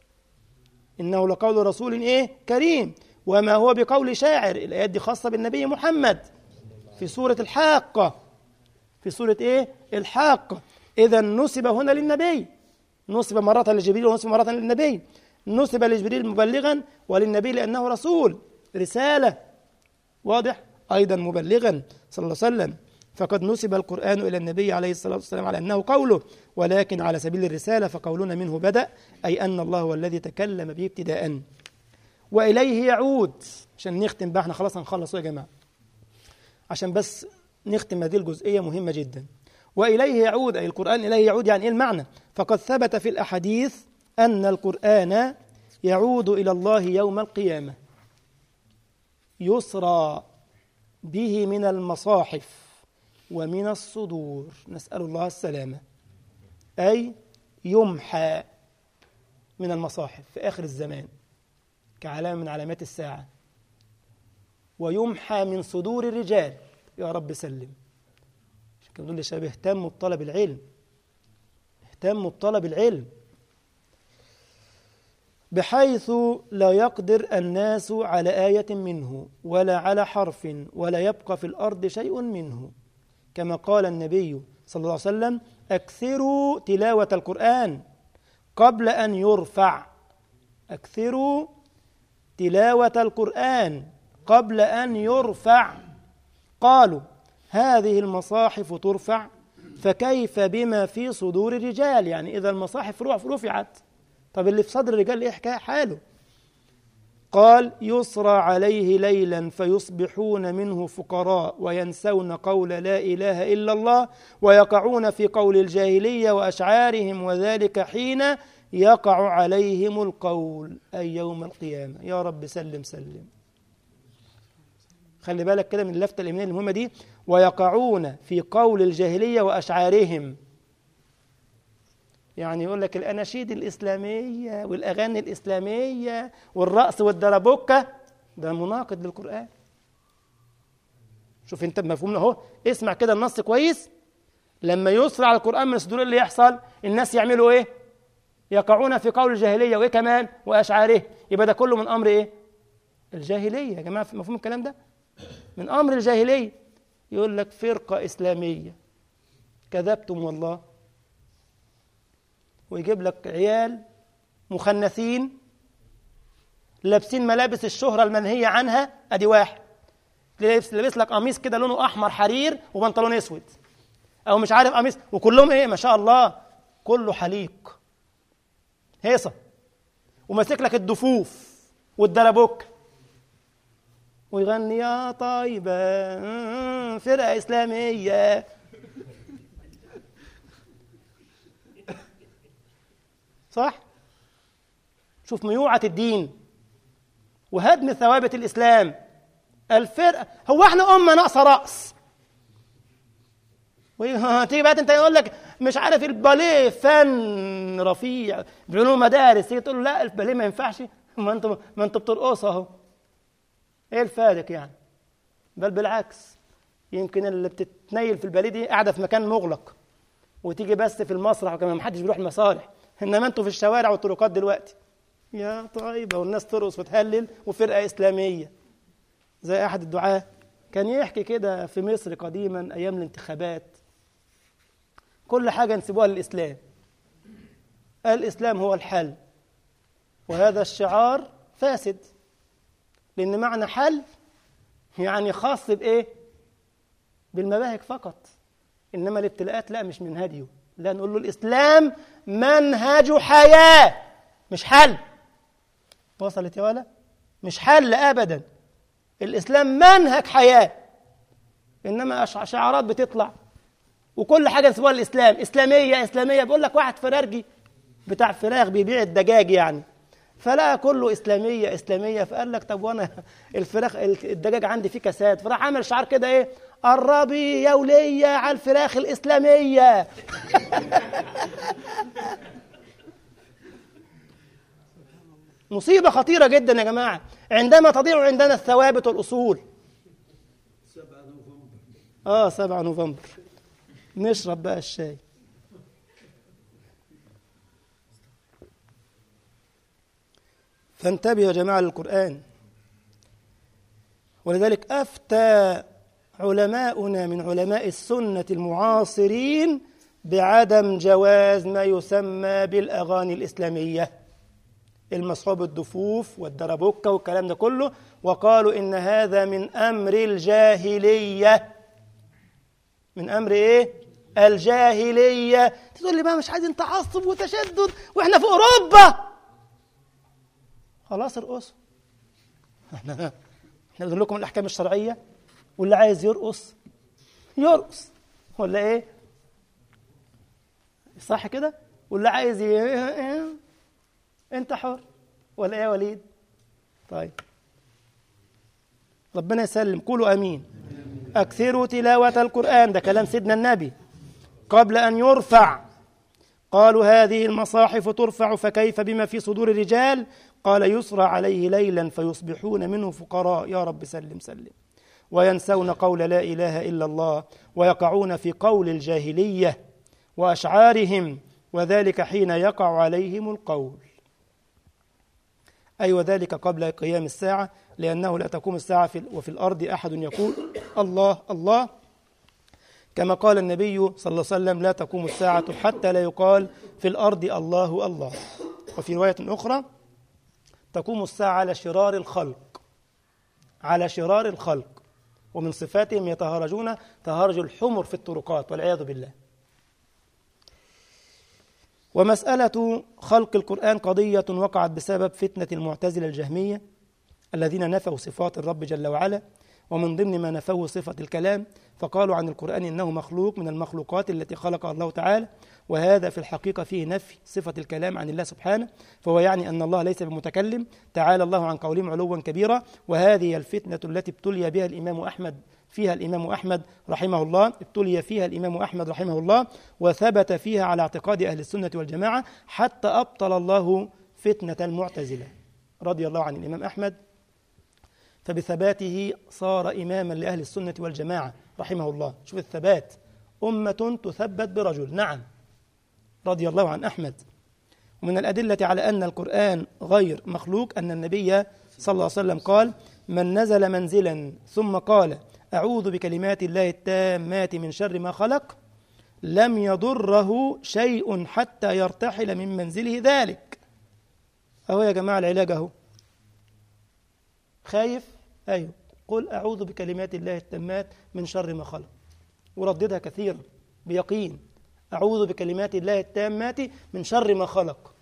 إنه لقول رسول إيه كريم وما هو بقول شاعر الآيات دي خاصة بالنبي محمد في سورة الحاقة في سورة إيه الحاقة إذا نسب هنا للنبي نسب مرة لجبريل ونسب مرة للنبي نسب لجبريل مبلغا وللنبي لأنه رسول رسالة واضح أيضا مبلغا صلى الله عليه وسلم فقد نسب القرآن إلى النبي عليه الصلاة والسلام على أنه قوله ولكن على سبيل الرسالة فقولنا منه بدأ أي أن الله هو الذي تكلم به ابتداء وإليه يعود عشان نختم بقى احنا خلاص هنخلص يا جماعة عشان بس نختم هذه الجزئية مهمة جدا وإليه يعود أي القرآن إليه يعود يعني إيه المعنى فقد ثبت في الأحاديث أن القرآن يعود إلى الله يوم القيامة يسرى به من المصاحف ومن الصدور نسأل الله السلامة أي يمحى من المصاحف في آخر الزمان كعلامة من علامات الساعة ويمحى من صدور الرجال يا رب سلم عشان كده بنقول للشباب اهتموا بطلب العلم اهتموا بطلب العلم بحيث لا يقدر الناس على آية منه ولا على حرف ولا يبقى في الأرض شيء منه كما قال النبي صلى الله عليه وسلم أكثروا تلاوة القرآن قبل أن يرفع أكثروا تلاوة القرآن قبل أن يرفع قالوا هذه المصاحف ترفع فكيف بما في صدور الرجال يعني إذا المصاحف رفعت طب اللي في صدر الرجال إيه حكاية حاله قال يسرى عليه ليلا فيصبحون منه فقراء وينسون قول لا إله إلا الله ويقعون في قول الجاهلية وأشعارهم وذلك حين يقع عليهم القول أي يوم القيامة يا رب سلم سلم خلي بالك كده من اللفتة الإيمانية المهمة دي ويقعون في قول الجاهلية وأشعارهم يعني يقول لك الأناشيد الإسلامية والأغاني الإسلامية والرقص والدربوكة ده مناقض للقرآن شوف انت مفهوم اهو اسمع كده النص كويس لما يسرع على القرآن من الصدور اللي يحصل الناس يعملوا ايه يقعون في قول الجاهلية وايه كمان وأشعاره يبقى ده كله من أمر ايه الجاهلية يا جماعة مفهوم الكلام ده من أمر الجاهلية يقول لك فرقة إسلامية كذبتم والله ويجيب لك عيال مخنثين لابسين ملابس الشهرة المنهية عنها ادي واحد لابس لابس لك قميص كده لونه احمر حرير وبنطلون اسود او مش عارف قميص وكلهم ايه ما شاء الله كله حليق هيصه وماسك لك الدفوف والدربوك ويغني يا طيبة فرقة إسلامية صح؟ شوف ميوعة الدين وهدم ثوابت الإسلام الفرقة هو احنا أمة ناقصة رأس تيجي بقى انت يقول لك مش عارف الباليه فن رفيع بيعملوا مدارس تيجي تقول له لا الباليه ما ينفعش ما انتوا ما انتوا بترقصوا اهو ايه الفارق يعني بل بالعكس يمكن اللي بتتنيل في الباليه دي قاعده في مكان مغلق وتيجي بس في المسرح وكمان ما حدش بيروح المسارح انما انتوا في الشوارع والطرقات دلوقتي يا طيبه والناس ترقص وتهلل وفرقه اسلاميه زي احد الدعاه كان يحكي كده في مصر قديما ايام الانتخابات كل حاجه نسيبوها للاسلام الاسلام هو الحل وهذا الشعار فاسد لان معنى حل يعني خاص بايه بالمباهج فقط انما الابتلاءات لا مش من هديه لا نقول له الاسلام منهج حياه مش حل وصلت يا ولا مش حل ابدا الاسلام منهج حياه انما شعارات بتطلع وكل حاجه نسيبوها الاسلام اسلاميه اسلاميه بيقول لك واحد فرارجي بتاع فراخ بيبيع الدجاج يعني فلا كله اسلاميه اسلاميه فقال لك طب وانا الفراخ الدجاج عندي فيه كساد فراح عامل شعار كده ايه قربي يا وليه على الفراخ الاسلاميه مصيبه خطيره جدا يا جماعه عندما تضيع عندنا الثوابت والاصول اه 7 نوفمبر نشرب بقى الشاي فانتبهوا يا جماعة للقرآن ولذلك أفتى علماؤنا من علماء السنة المعاصرين بعدم جواز ما يسمى بالأغاني الإسلامية المصحوب الدفوف والدربوكة والكلام ده كله وقالوا إن هذا من أمر الجاهلية من أمر إيه؟ الجاهلية تقول لي بقى مش عايزين تعصب وتشدد وإحنا في أوروبا خلاص ارقصوا احنا احنا بنقول لكم الاحكام الشرعيه واللي عايز يرقص يرقص ولا ايه صح كده واللي عايز ي... انت حر ولا ايه يا وليد طيب ربنا يسلم قولوا امين اكثروا تلاوه القران ده كلام سيدنا النبي قبل ان يرفع قالوا هذه المصاحف ترفع فكيف بما في صدور الرجال قال يسرى عليه ليلا فيصبحون منه فقراء يا رب سلم سلم وينسون قول لا اله الا الله ويقعون في قول الجاهليه واشعارهم وذلك حين يقع عليهم القول اي وذلك قبل قيام الساعه لانه لا تقوم الساعه في وفي الارض احد يقول الله الله كما قال النبي صلى الله عليه وسلم لا تقوم الساعه حتى لا يقال في الارض الله الله وفي روايه اخرى تقوم الساعة على شرار الخلق على شرار الخلق ومن صفاتهم يتهرجون تهرج الحمر في الطرقات والعياذ بالله ومسألة خلق القرآن قضية وقعت بسبب فتنة المعتزلة الجهمية الذين نفوا صفات الرب جل وعلا ومن ضمن ما نفوه صفة الكلام فقالوا عن القرآن إنه مخلوق من المخلوقات التي خلقها الله تعالى وهذا في الحقيقة فيه نفي صفة الكلام عن الله سبحانه فهو يعني أن الله ليس بمتكلم تعالى الله عن قولهم علوا كبيرا وهذه الفتنة التي ابتلي بها الإمام أحمد فيها الإمام أحمد رحمه الله ابتلي فيها الإمام أحمد رحمه الله وثبت فيها على اعتقاد أهل السنة والجماعة حتى أبطل الله فتنة المعتزلة رضي الله عن الإمام أحمد فبثباته صار إماما لأهل السنة والجماعة رحمه الله شوف الثبات أمة تثبت برجل نعم رضي الله عن أحمد ومن الأدلة على أن القرآن غير مخلوق أن النبي صلى الله عليه وسلم قال من نزل منزلا ثم قال أعوذ بكلمات الله التامات من شر ما خلق لم يضره شيء حتى يرتحل من منزله ذلك أهو يا جماعة العلاج أهو خايف أيوه قل أعوذ بكلمات الله التامات من شر ما خلق ورددها كثيرا بيقين أعوذ بكلمات الله التامات من شر ما خلق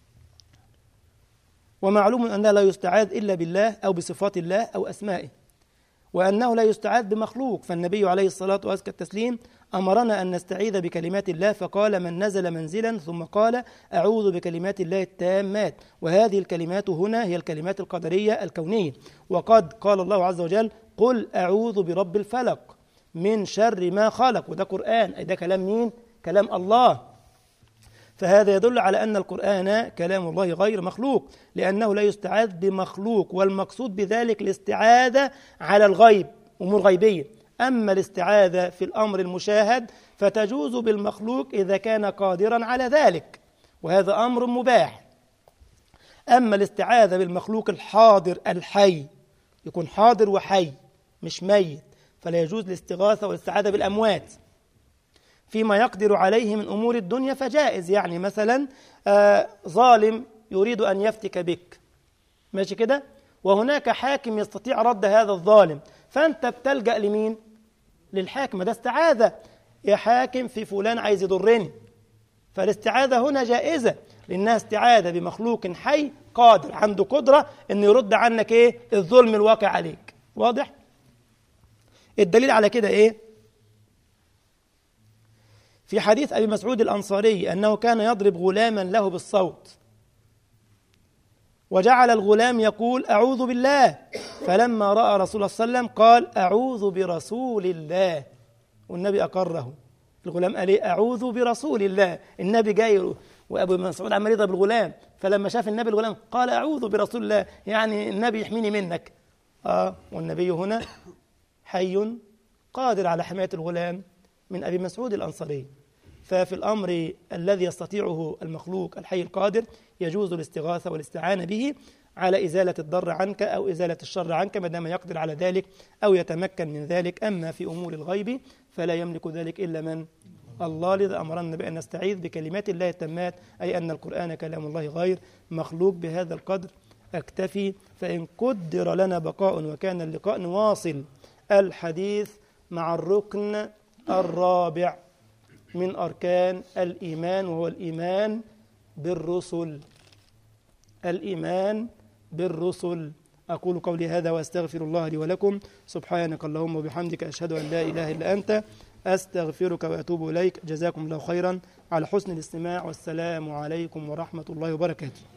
ومعلوم أنها لا يستعاذ إلا بالله أو بصفات الله أو أسمائه وأنه لا يستعاذ بمخلوق فالنبي عليه الصلاة وأزكى التسليم أمرنا أن نستعيذ بكلمات الله فقال من نزل منزلا ثم قال أعوذ بكلمات الله التامات وهذه الكلمات هنا هي الكلمات القدرية الكونية وقد قال الله عز وجل قل أعوذ برب الفلق من شر ما خلق وده قرآن أي ده كلام مين؟ كلام الله فهذا يدل على أن القرآن كلام الله غير مخلوق لأنه لا يستعاذ بمخلوق والمقصود بذلك الاستعاذة على الغيب أمور غيبية أما الاستعاذة في الأمر المشاهد فتجوز بالمخلوق إذا كان قادرا على ذلك وهذا أمر مباح أما الاستعاذة بالمخلوق الحاضر الحي يكون حاضر وحي مش ميت فلا يجوز الاستغاثة والاستعاذة بالأموات فيما يقدر عليه من أمور الدنيا فجائز يعني مثلا آه ظالم يريد أن يفتك بك ماشي كده وهناك حاكم يستطيع رد هذا الظالم فأنت بتلجأ لمين للحاكم ده استعاذة يا حاكم في فلان عايز يضرني فالاستعاذة هنا جائزة لأنها استعاذة بمخلوق حي قادر عنده قدرة أن يرد عنك إيه الظلم الواقع عليك واضح الدليل على كده إيه في حديث أبي مسعود الأنصاري أنه كان يضرب غلاما له بالصوت وجعل الغلام يقول أعوذ بالله فلما رأى رسول الله صلى الله عليه وسلم قال أعوذ برسول الله والنبي أقره الغلام قال إيه أعوذ برسول الله النبي جاي وأبو مسعود عمال يضرب الغلام فلما شاف النبي الغلام قال أعوذ برسول الله يعني النبي يحميني منك آه والنبي هنا حي قادر على حماية الغلام من أبي مسعود الأنصاري ففي الأمر الذي يستطيعه المخلوق الحي القادر يجوز الاستغاثة والاستعانة به على إزالة الضر عنك أو إزالة الشر عنك ما دام يقدر على ذلك أو يتمكن من ذلك أما في أمور الغيب فلا يملك ذلك إلا من الله لذا أمرنا بأن نستعيذ بكلمات الله التامات أي أن القرآن كلام الله غير مخلوق بهذا القدر أكتفي فإن قدر لنا بقاء وكان اللقاء نواصل الحديث مع الركن الرابع من أركان الإيمان وهو الإيمان بالرسل الإيمان بالرسل أقول قولي هذا وأستغفر الله لي ولكم سبحانك اللهم وبحمدك أشهد أن لا إله إلا أنت أستغفرك وأتوب إليك جزاكم الله خيرا على حسن الاستماع والسلام عليكم ورحمة الله وبركاته